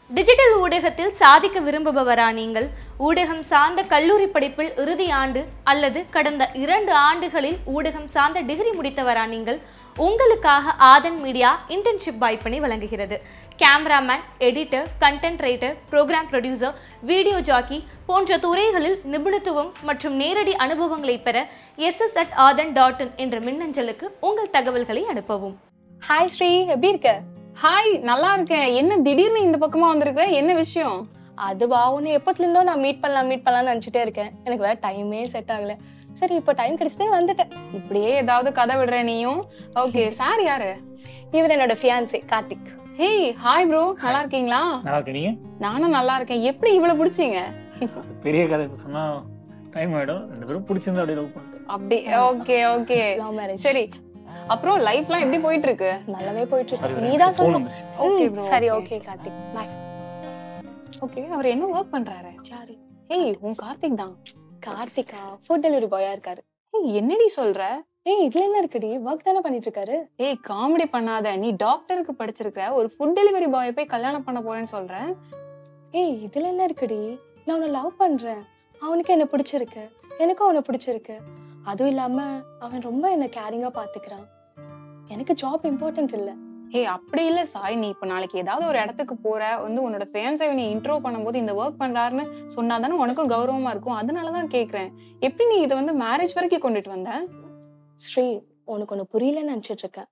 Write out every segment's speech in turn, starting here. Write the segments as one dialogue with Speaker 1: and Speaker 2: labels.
Speaker 1: Digital ஊடகத்தில் சாதிக்க விரும்புபவரா நீங்கள் ஊடகம் சார்ந்த கல்லூரி படிப்பில் இறுதி ஆண்டு அல்லது கடந்த இரண்டு ஆண்டுகளில் ஊடகம் சார்ந்த டிகிரி முடித்தவரா நீங்கள் உங்களுக்காக ஆதன் மீடியா இன்டர்ன்ஷிப் வாய்ப்பினை வழங்குகிறது cameraman editor content writer program producer video jockey போன்ற துறைகளில் நிபுணத்துவம் மற்றும் நேரடி அனுபவங்களை பெற SS at Aadhan dot in என்ற மின்னஞ்சலுக்கு உங்கள் தகவல்களை அனுப்பவும்
Speaker 2: ஹாய் ஸ்ரீ எப்படி இருக்க
Speaker 3: ஹாய் நல்லா இருக்கேன் என்ன திடீர்னு இந்த பக்கமா வந்திருக்க என்ன விஷயம்
Speaker 2: அதுவா உன்னை எப்பத்துல இருந்தோ நான் மீட் பண்ணலாம் மீட் பண்ணலாம்னு நினைச்சிட்டே இருக்கேன் எனக்கு வேற டைமே செட் ஆகல சரி இப்போ டைம் கிடைச்சதே வந்துட்டேன்
Speaker 3: இப்படியே ஏதாவது கதை விடுற நீயும் ஓகே சார் யாரு
Speaker 2: இவர் என்னோட fiancee Karthik
Speaker 3: hey hi bro நல்லா இருக்கீங்களா
Speaker 4: நல்லா இருக்கு நீங்க
Speaker 3: நானும் நல்லா இருக்கேன் எப்படி இவ்வளவு பிடிச்சீங்க
Speaker 4: பெரிய கதை இப்ப சொன்னா டைம் ஆயிடும் ரெண்டு பேரும் பிடிச்சிருந்தா அப்படியே லவ் பண்ணிட்டு
Speaker 3: அப்படி ஓகே ஓகே
Speaker 2: லவ் மேரேஜ்
Speaker 3: சரி அப்புறம் லைஃப்லாம் எப்படி போயிட்டு இருக்கு
Speaker 2: நல்லாவே போயிட்டு
Speaker 4: Sorry,
Speaker 2: இருக்கு நீ தான்
Speaker 4: phone
Speaker 2: சொல்லணும்
Speaker 4: வந்துருச்சு.
Speaker 3: Okay,
Speaker 2: ம்,
Speaker 3: bro,
Speaker 2: சரி
Speaker 3: okay.
Speaker 2: Okay Karthik bye
Speaker 3: okay அவர் என்ன ஒர்க் பண்றாரு
Speaker 2: சாரி
Speaker 3: ஹேய் உன் கார்த்திக் தான்
Speaker 2: கார்த்திகா ஃபுட் டெலிவரி பாயா இருக்காரு
Speaker 3: ஏய் என்னடி சொல்ற
Speaker 2: ஏய் இதுல என்ன இருக்குடி ஒர்க் தானே பண்ணிட்டு இருக்காரு
Speaker 3: ஏய் காமெடி பண்ணாத நீ டாக்டருக்கு படிச்சிருக்கிற ஒரு ஃபுட் டெலிவரி பாயை போய் கல்யாணம் பண்ண போறேன்னு சொல்ற
Speaker 2: ஏய் இதுல என்ன இருக்குடி நான் அவனை லவ் பண்றேன் அவனுக்கு என்ன பிடிச்சிருக்கு எனக்கும் அவனை பிடிச்சிருக்கு அதுவும் இல்லாம அவன் ரொம்ப என்ன கேரிங்கா பாத்துக்கிறான் எனக்கு ஜாப் இம்பார்ட்டன்ட் இல்ல
Speaker 3: ஏய் அப்படி இல்ல சாய் நீ இப்ப நாளைக்கு ஏதாவது ஒரு இடத்துக்கு போற வந்து உன்னோட ஃபேன்ஸை நீ இன்ட்ரோ பண்ணும்போது இந்த ஒர்க் பண்றாருன்னு சொன்னாதானே உனக்கும் கௌரவமா இருக்கும் அதனாலதான் கேக்குறேன் எப்படி நீ இதை வந்து மேரேஜ் வரைக்கும் கொண்டுட்டு வந்த
Speaker 2: ஸ்ரீ உனக்கு ஒண்ணு புரியலன்னு நினைச்சிட்டு இருக்கேன்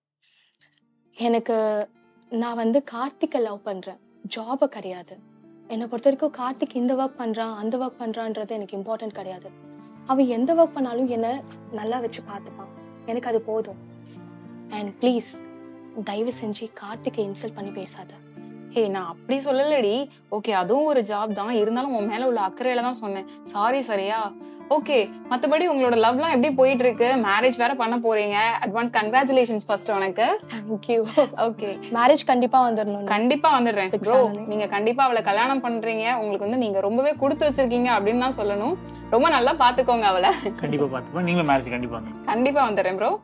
Speaker 2: எனக்கு நான் வந்து கார்த்திகை லவ் பண்றேன் ஜாப கிடையாது என்னை பொறுத்த வரைக்கும் கார்த்திக் இந்த ஒர்க் பண்றான் அந்த ஒர்க் பண்றான்றது எனக்கு இம்பார்ட்டன்ட் கிடையாது அவன் எந்த ஒர்க் பண்ணாலும் என்னை நல்லா வச்சு பார்த்துப்பான் எனக்கு அது போதும் அண்ட் ப்ளீஸ் தயவு செஞ்சு கார்த்திகை இன்சல்ட் பண்ணி பேசாத
Speaker 3: ஏய் நான் அப்படி சொல்லலடி ஓகே அதுவும் ஒரு ஜாப் தான் இருந்தாலும் உன் மேல உள்ள அக்கறையில தான் சொன்னேன் சாரி சரியா ஓகே மத்தபடி உங்களோட லவ்லாம் எப்படி போயிட்டு இருக்கு மேரேஜ் வேற பண்ண போறீங்க அட்வான்ஸ் கங்க்ராச்சுலேஷன்ஸ் ஃபர்ஸ்ட் உனக்கு
Speaker 2: தேங்க்யூ
Speaker 3: ஓகே
Speaker 2: மேரேஜ் கண்டிப்பா வந்துடணும்
Speaker 3: கண்டிப்பா வந்துடுறேன்
Speaker 2: Fix
Speaker 3: ப்ரோ
Speaker 2: ஆனோனே.
Speaker 3: நீங்க கண்டிப்பா அவளை கல்யாணம் பண்றீங்க உங்களுக்கு வந்து நீங்க ரொம்பவே கொடுத்து வச்சிருக்கீங்க அப்படின்னு தான் சொல்லணும் ரொம்ப நல்லா பாத்துக்கோங்க அவளை
Speaker 4: கண்டிப்பா பாத்துப்பேன் நீங்களும் மேரேஜ் கண்டிப்பா வந்து
Speaker 3: கண்டிப்பா வந்துடுறேன் ப்ரோ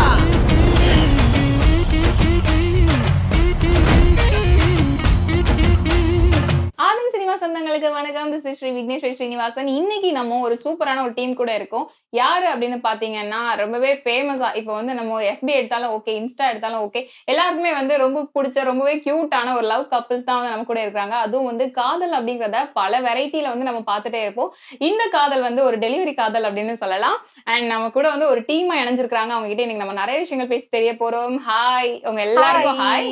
Speaker 3: ஆதன் சினிமா சொந்தங்களுக்கு வணக்கம் திஸ் இஸ் ஸ்ரீ விக்னேஸ்வரி ஸ்ரீனிவாசன் இன்னைக்கு நம்ம ஒரு சூப்பரான ஒரு டீம் கூட இருக்கோம் யாரு அப்படின்னு பாத்தீங்கன்னா ரொம்பவே ஃபேமஸா இப்போ வந்து நம்ம எஃபி எடுத்தாலும் ஓகே இன்ஸ்டா எடுத்தாலும் ஓகே எல்லாருக்குமே வந்து ரொம்ப பிடிச்ச ரொம்பவே கியூட்டான ஒரு லவ் கப்பிள்ஸ் தான் வந்து நம்ம கூட இருக்காங்க அதுவும் வந்து காதல் அப்படிங்கிறத பல வெரைட்டில வந்து நம்ம பார்த்துட்டே இருப்போம் இந்த காதல் வந்து ஒரு டெலிவரி காதல் அப்படின்னு சொல்லலாம் அண்ட் நம்ம கூட வந்து ஒரு டீமா இணைஞ்சிருக்காங்க அவங்க கிட்ட இன்னைக்கு நம்ம நிறைய விஷயங்கள் பேசி தெரிய போறோம் ஹாய் உங்க எல்லாருக்கும் ஹாய்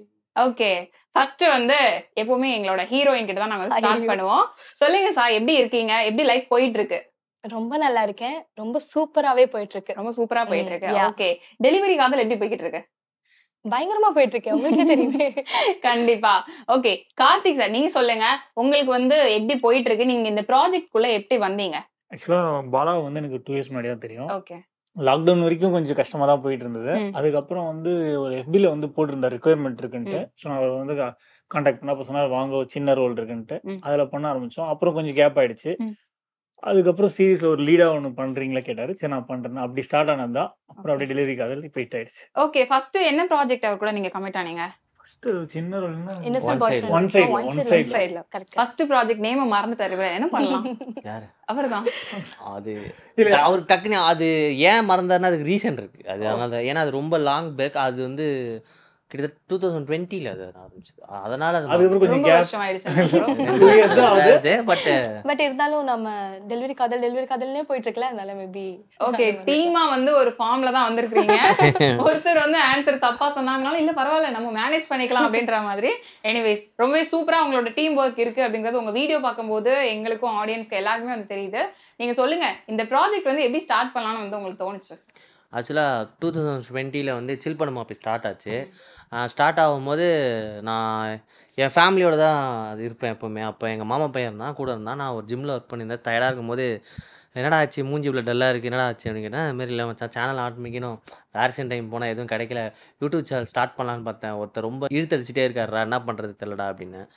Speaker 3: ஓகே ஃபர்ஸ்ட் வந்து எப்பவுமே எங்களோட ஹீரோயின் கிட்ட தான் நாங்க ஸ்டார்ட்
Speaker 2: ஐயோ.
Speaker 3: பண்ணுவோம் சொல்லுங்க சார் எப்படி இருக்கீங்க எப்படி லைஃப் போயிட்டு இருக்கு
Speaker 2: ரொம்ப நல்லா இருக்கேன் ரொம்ப சூப்பராவே போயிட்டு இருக்கு
Speaker 3: ரொம்ப சூப்பரா போயிட்டு இருக்கு
Speaker 2: ம், yeah.
Speaker 3: ஓகே டெலிவரி காதல் எப்படி போய்கிட்டு இருக்கு
Speaker 2: பயங்கரமா போயிட்டு இருக்கேன் உங்களுக்கே தெரியுமே
Speaker 3: கண்டிப்பா ஓகே கார்த்திக் சார் நீங்க சொல்லுங்க உங்களுக்கு வந்து எப்படி போயிட்டு இருக்கு நீங்க இந்த ப்ராஜெக்ட் குள்ள எப்படி வந்தீங்க
Speaker 4: ஆக்சுவலா பாலா வந்து எனக்கு டூ இயர்ஸ் முன்னாடி தான் தெரியும்
Speaker 3: ஓகே
Speaker 4: லாக்டவுன் வரைக்கும் கொஞ்சம் கஷ்டமா தான் போயிட்டு இருந்தது
Speaker 3: ம்.
Speaker 4: அதுக்கப்புறம் வந்து ஒரு FB-ல வந்து போட்டிருந்த ரெக்குயர்மெண்ட் இருக்குன்ட்டு ஸோ நான் அவர் வந்து கான்டாக்ட் பண்ண அப்போ சொன்னார் வாங்க ஒரு சின்ன ரோல் இருக்குன்ட்டு
Speaker 3: ம்.
Speaker 4: அதில் பண்ண ஆரம்பிச்சோம் அப்புறம் கொஞ்சம் கேப் ஆயிடுச்சு
Speaker 3: ம்.
Speaker 4: அதுக்கப்புறம் சீரிஸ்ல ஒரு லீடா ஒன்று பண்றீங்களா கேட்டாரு சரி நான் பண்றேன் அப்படி ஸ்டார்ட் ஆனது தான் அப்புறம் அப்படியே டெலிவரி காதல் இப்போ ஹிட் ஆயிடுச்சு
Speaker 3: ஓகே ஃபர்ஸ்ட் என்ன ப்ராஜெக்ட் அவர் கூட நீங்க கமிட் ஆனீங்க
Speaker 4: ஃபர்ஸ்ட் சின்ன ரோல்னா
Speaker 2: Innocent
Speaker 5: One
Speaker 2: boyfriend.
Speaker 5: side.
Speaker 4: One side,
Speaker 2: Oh,
Speaker 4: one
Speaker 2: side,
Speaker 4: side.
Speaker 2: one side ல. Correct.
Speaker 3: ஃபர்ஸ்ட் ப்ராஜெக்ட் நேம மறந்து தருவ என்ன பண்ணலாம்
Speaker 5: யாரு
Speaker 3: அவர்தான்
Speaker 5: அது
Speaker 4: இல்ல.
Speaker 5: அவருக்கு டக்குன்னு அது ஏன் மறந்தாருன்னா அதுக்கு ரீசன் இருக்கு அது அதனால தான். ஏன்னா அது ரொம்ப லாங் பேக் அது வந்து கிட்டத்தட்ட டூ தௌசண்ட் டுவெண்ட்டில அது ஆரம்பிச்சு அதனால அது
Speaker 4: அதுக்கப்புறம் கொஞ்சம்
Speaker 3: ரொம்ப
Speaker 4: கேப்
Speaker 3: வருஷம் ஆயிடுச்சு
Speaker 4: Two years தான் ஆகுது.
Speaker 5: பட்
Speaker 2: பட் இருந்தாலும் நம்ம டெலிவரி காதல் டெலிவரி காதல்னே போயிட்டு இருக்கல அதனால மேபி
Speaker 3: ஓகே டீமா வந்து ஒரு ஃபார்ம்ல தான் வந்திருக்கீங்க ஒருத்தர் வந்து ஆன்சர் தப்பா சொன்னாங்கனாலும் இல்ல பரவாயில்ல நம்ம மேனேஜ் பண்ணிக்கலாம் அப்படின்ற மாதிரி எனிவேஸ் ரொம்பவே சூப்பரா உங்களோட டீம் ஒர்க் இருக்கு அப்படிங்கறது உங்க வீடியோ பார்க்கும்போது எங்களுக்கும் ஆடியன்ஸ்க்கு எல்லாருக்குமே வந்து தெரியுது நீங்க சொல்லுங்க இந்த ப்ராஜெக்ட் வந்து எப்படி ஸ்டார்ட் பண்ணலாம்னு வந்து உங்களுக்கு தோணுச்சு
Speaker 5: ஆக்சுவலாக டூ தௌசண்ட் டுவெண்ட்டியில் வந்து சில் பண்ணமா அப்படி ஸ்டார்ட் ஆச்சு ஸ்டார்ட் ஆகும்போது நான் என் ஃபேமிலியோட தான் அது இருப்பேன் எப்போவுமே அப்போ எங்கள் மாமா பையன் இருந்தான் கூட இருந்தான் நான் ஒரு ஜிம்மில் ஒர்க் பண்ணியிருந்தேன் டயர்டாக இருக்கும்போது என்னடா ஆச்சு மூஞ்சி இவ்வளோ டல்லாக இருக்குது என்னடா ஆச்சு அப்படின்னு கேட்டேன் அதுமாரி இல்லை மச்சான் சேனல் ஆரம்பிக்கணும் வேக்சின் டைம் போனால் எதுவும் கிடைக்கல யூடியூப் சேனல் ஸ்டார்ட் பண்ணலான்னு பார்த்தேன் ஒருத்தர் ரொம்ப இழுத்தடிச்சிட்டே இருக்காருடா என்ன பண்ணுறது தெரியலடா அப்படின்னு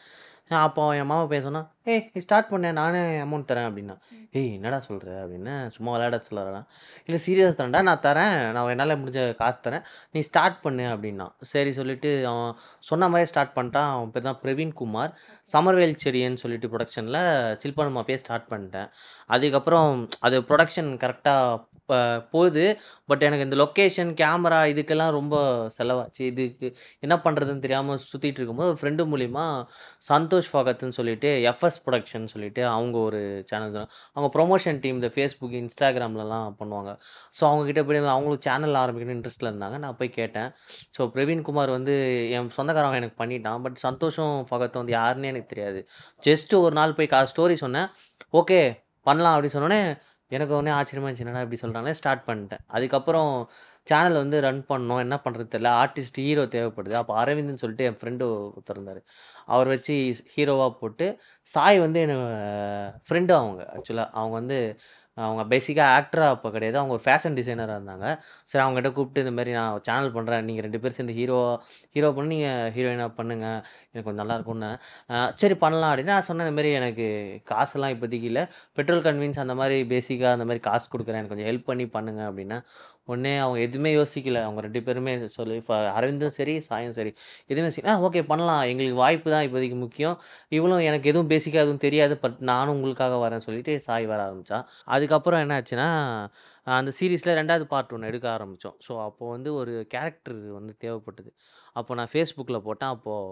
Speaker 5: அப்போ என் மாமா பையன் சொன்னா ஏய் நீ ஸ்டார்ட் பண்ண நானே அமௌண்ட் தரேன் அப்படின்னா ஏய் என்னடா சொல்கிற அப்படின்னு சும்மா விளையாட சொல்லலாம் இல்லை சீரியஸ் தான்டா நான் தரேன் நான் என்னால் முடிஞ்ச காசு தரேன் நீ ஸ்டார்ட் பண்ணு அப்படின்னா சரி சொல்லிட்டு அவன் சொன்ன மாதிரியே ஸ்டார்ட் பண்ணிட்டான் அவன் பேர் தான் பிரவீன் குமார் சமர்வேல் செடியன்னு சொல்லிட்டு ப்ரொடக்ஷனில் சில்பன் மாப்பியே ஸ்டார்ட் பண்ணிட்டேன் அதுக்கப்புறம் அது ப்ரொடக்ஷன் கரெக்டாக போகுது பட் எனக்கு இந்த லொக்கேஷன் கேமரா இதுக்கெல்லாம் ரொம்ப செலவாச்சு இதுக்கு என்ன பண்ணுறதுன்னு தெரியாமல் சுற்றிட்டு இருக்கும்போது ஒரு ஃப்ரெண்டு மூலிமா சந்தோஷ் ஃபகத்னு சொல்லிட்டு எஃப்எஸ் ப்ரொடக்ஷன் சொல்லிட்டு அவங்க ஒரு சேனல் தான் அவங்க ப்ரொமோஷன் டீம் இந்த ஃபேஸ்புக் இன்ஸ்டாகிராம்லலாம் பண்ணுவாங்க ஸோ அவங்கக்கிட்ட போய் அவங்களுக்கு சேனல் ஆரம்பிக்கணும்னு இன்ட்ரெஸ்ட்டில் இருந்தாங்க நான் போய் கேட்டேன் ஸோ பிரவீன் குமார் வந்து என் சொந்தக்காரங்க எனக்கு பண்ணிட்டான் பட் சந்தோஷம் ஃபகத் வந்து யாருன்னே எனக்கு தெரியாது ஜஸ்ட்டு ஒரு நாள் போய் கா ஸ்டோரி சொன்னேன் ஓகே பண்ணலாம் அப்படின்னு சொன்னோன்னே எனக்கு ஒன்றே ஆச்சரியமா இருந்துச்சு என்னடா இப்படி சொல்கிறாங்களே ஸ்டார்ட் பண்ணிட்டேன் அதுக்கப்புறம் சேனல் வந்து ரன் பண்ணோம் என்ன பண்ணுறது தெரியல ஆர்டிஸ்ட் ஹீரோ தேவைப்படுது அப்போ அரவிந்த்னு சொல்லிட்டு என் ஃப்ரெண்டு ஒருத்தர் இருந்தார் அவர் வச்சு ஹீரோவாக போட்டு சாய் வந்து எனக்கு ஃப்ரெண்டு அவங்க ஆக்சுவலாக அவங்க வந்து அவங்க பேசிக்காக ஆக்டராக அப்போ கிடையாது அவங்க ஒரு ஃபேஷன் டிசைனராக இருந்தாங்க சரி அவங்ககிட்ட கூப்பிட்டு இந்த மாதிரி நான் சேனல் பண்ணுறேன் நீங்கள் ரெண்டு பேரும் சேர்ந்து ஹீரோ ஹீரோ பண்ணி நீங்கள் ஹீரோயினாக பண்ணுங்கள் எனக்கு கொஞ்சம் நல்லா இருக்கும்னு ஆஹ் சரி பண்ணலாம் அப்படின்னு நான் சொன்னேன் இந்த மாதிரி எனக்கு காசுலாம் இப்போதைக்கு இல்லை பெட்ரோல் கன்வீன்ஸ் அந்த மாதிரி பேசிக்காக அந்த மாதிரி காசு கொடுக்குறேன் எனக்கு கொஞ்சம் ஹெல்ப் பண்ணி பண்ணுங்க அப்படின்னா உடனே அவங்க எதுவுமே யோசிக்கல அவங்க ரெண்டு பேருமே சொல்லி இப்போ அரவிந்தும் சரி சாயும் சரி எதுவுமே சரி ஆ ஓகே பண்ணலாம் எங்களுக்கு வாய்ப்பு தான் இப்போதைக்கு முக்கியம் இவளும் எனக்கு எதுவும் பேசிக்காக எதுவும் தெரியாது பட் நானும் உங்களுக்காக வரேன் சொல்லிட்டு சாய் வர ஆரம்பித்தா அதுக்கப்புறம் என்ன ஆச்சுன்னா அந்த சீரீஸில் ரெண்டாவது பார்ட் ஒன்று எடுக்க ஆரம்பித்தோம் ஸோ அப்போது வந்து ஒரு கேரக்டர் வந்து தேவைப்பட்டது அப்போ நான் ஃபேஸ்புக்கில் போட்டேன்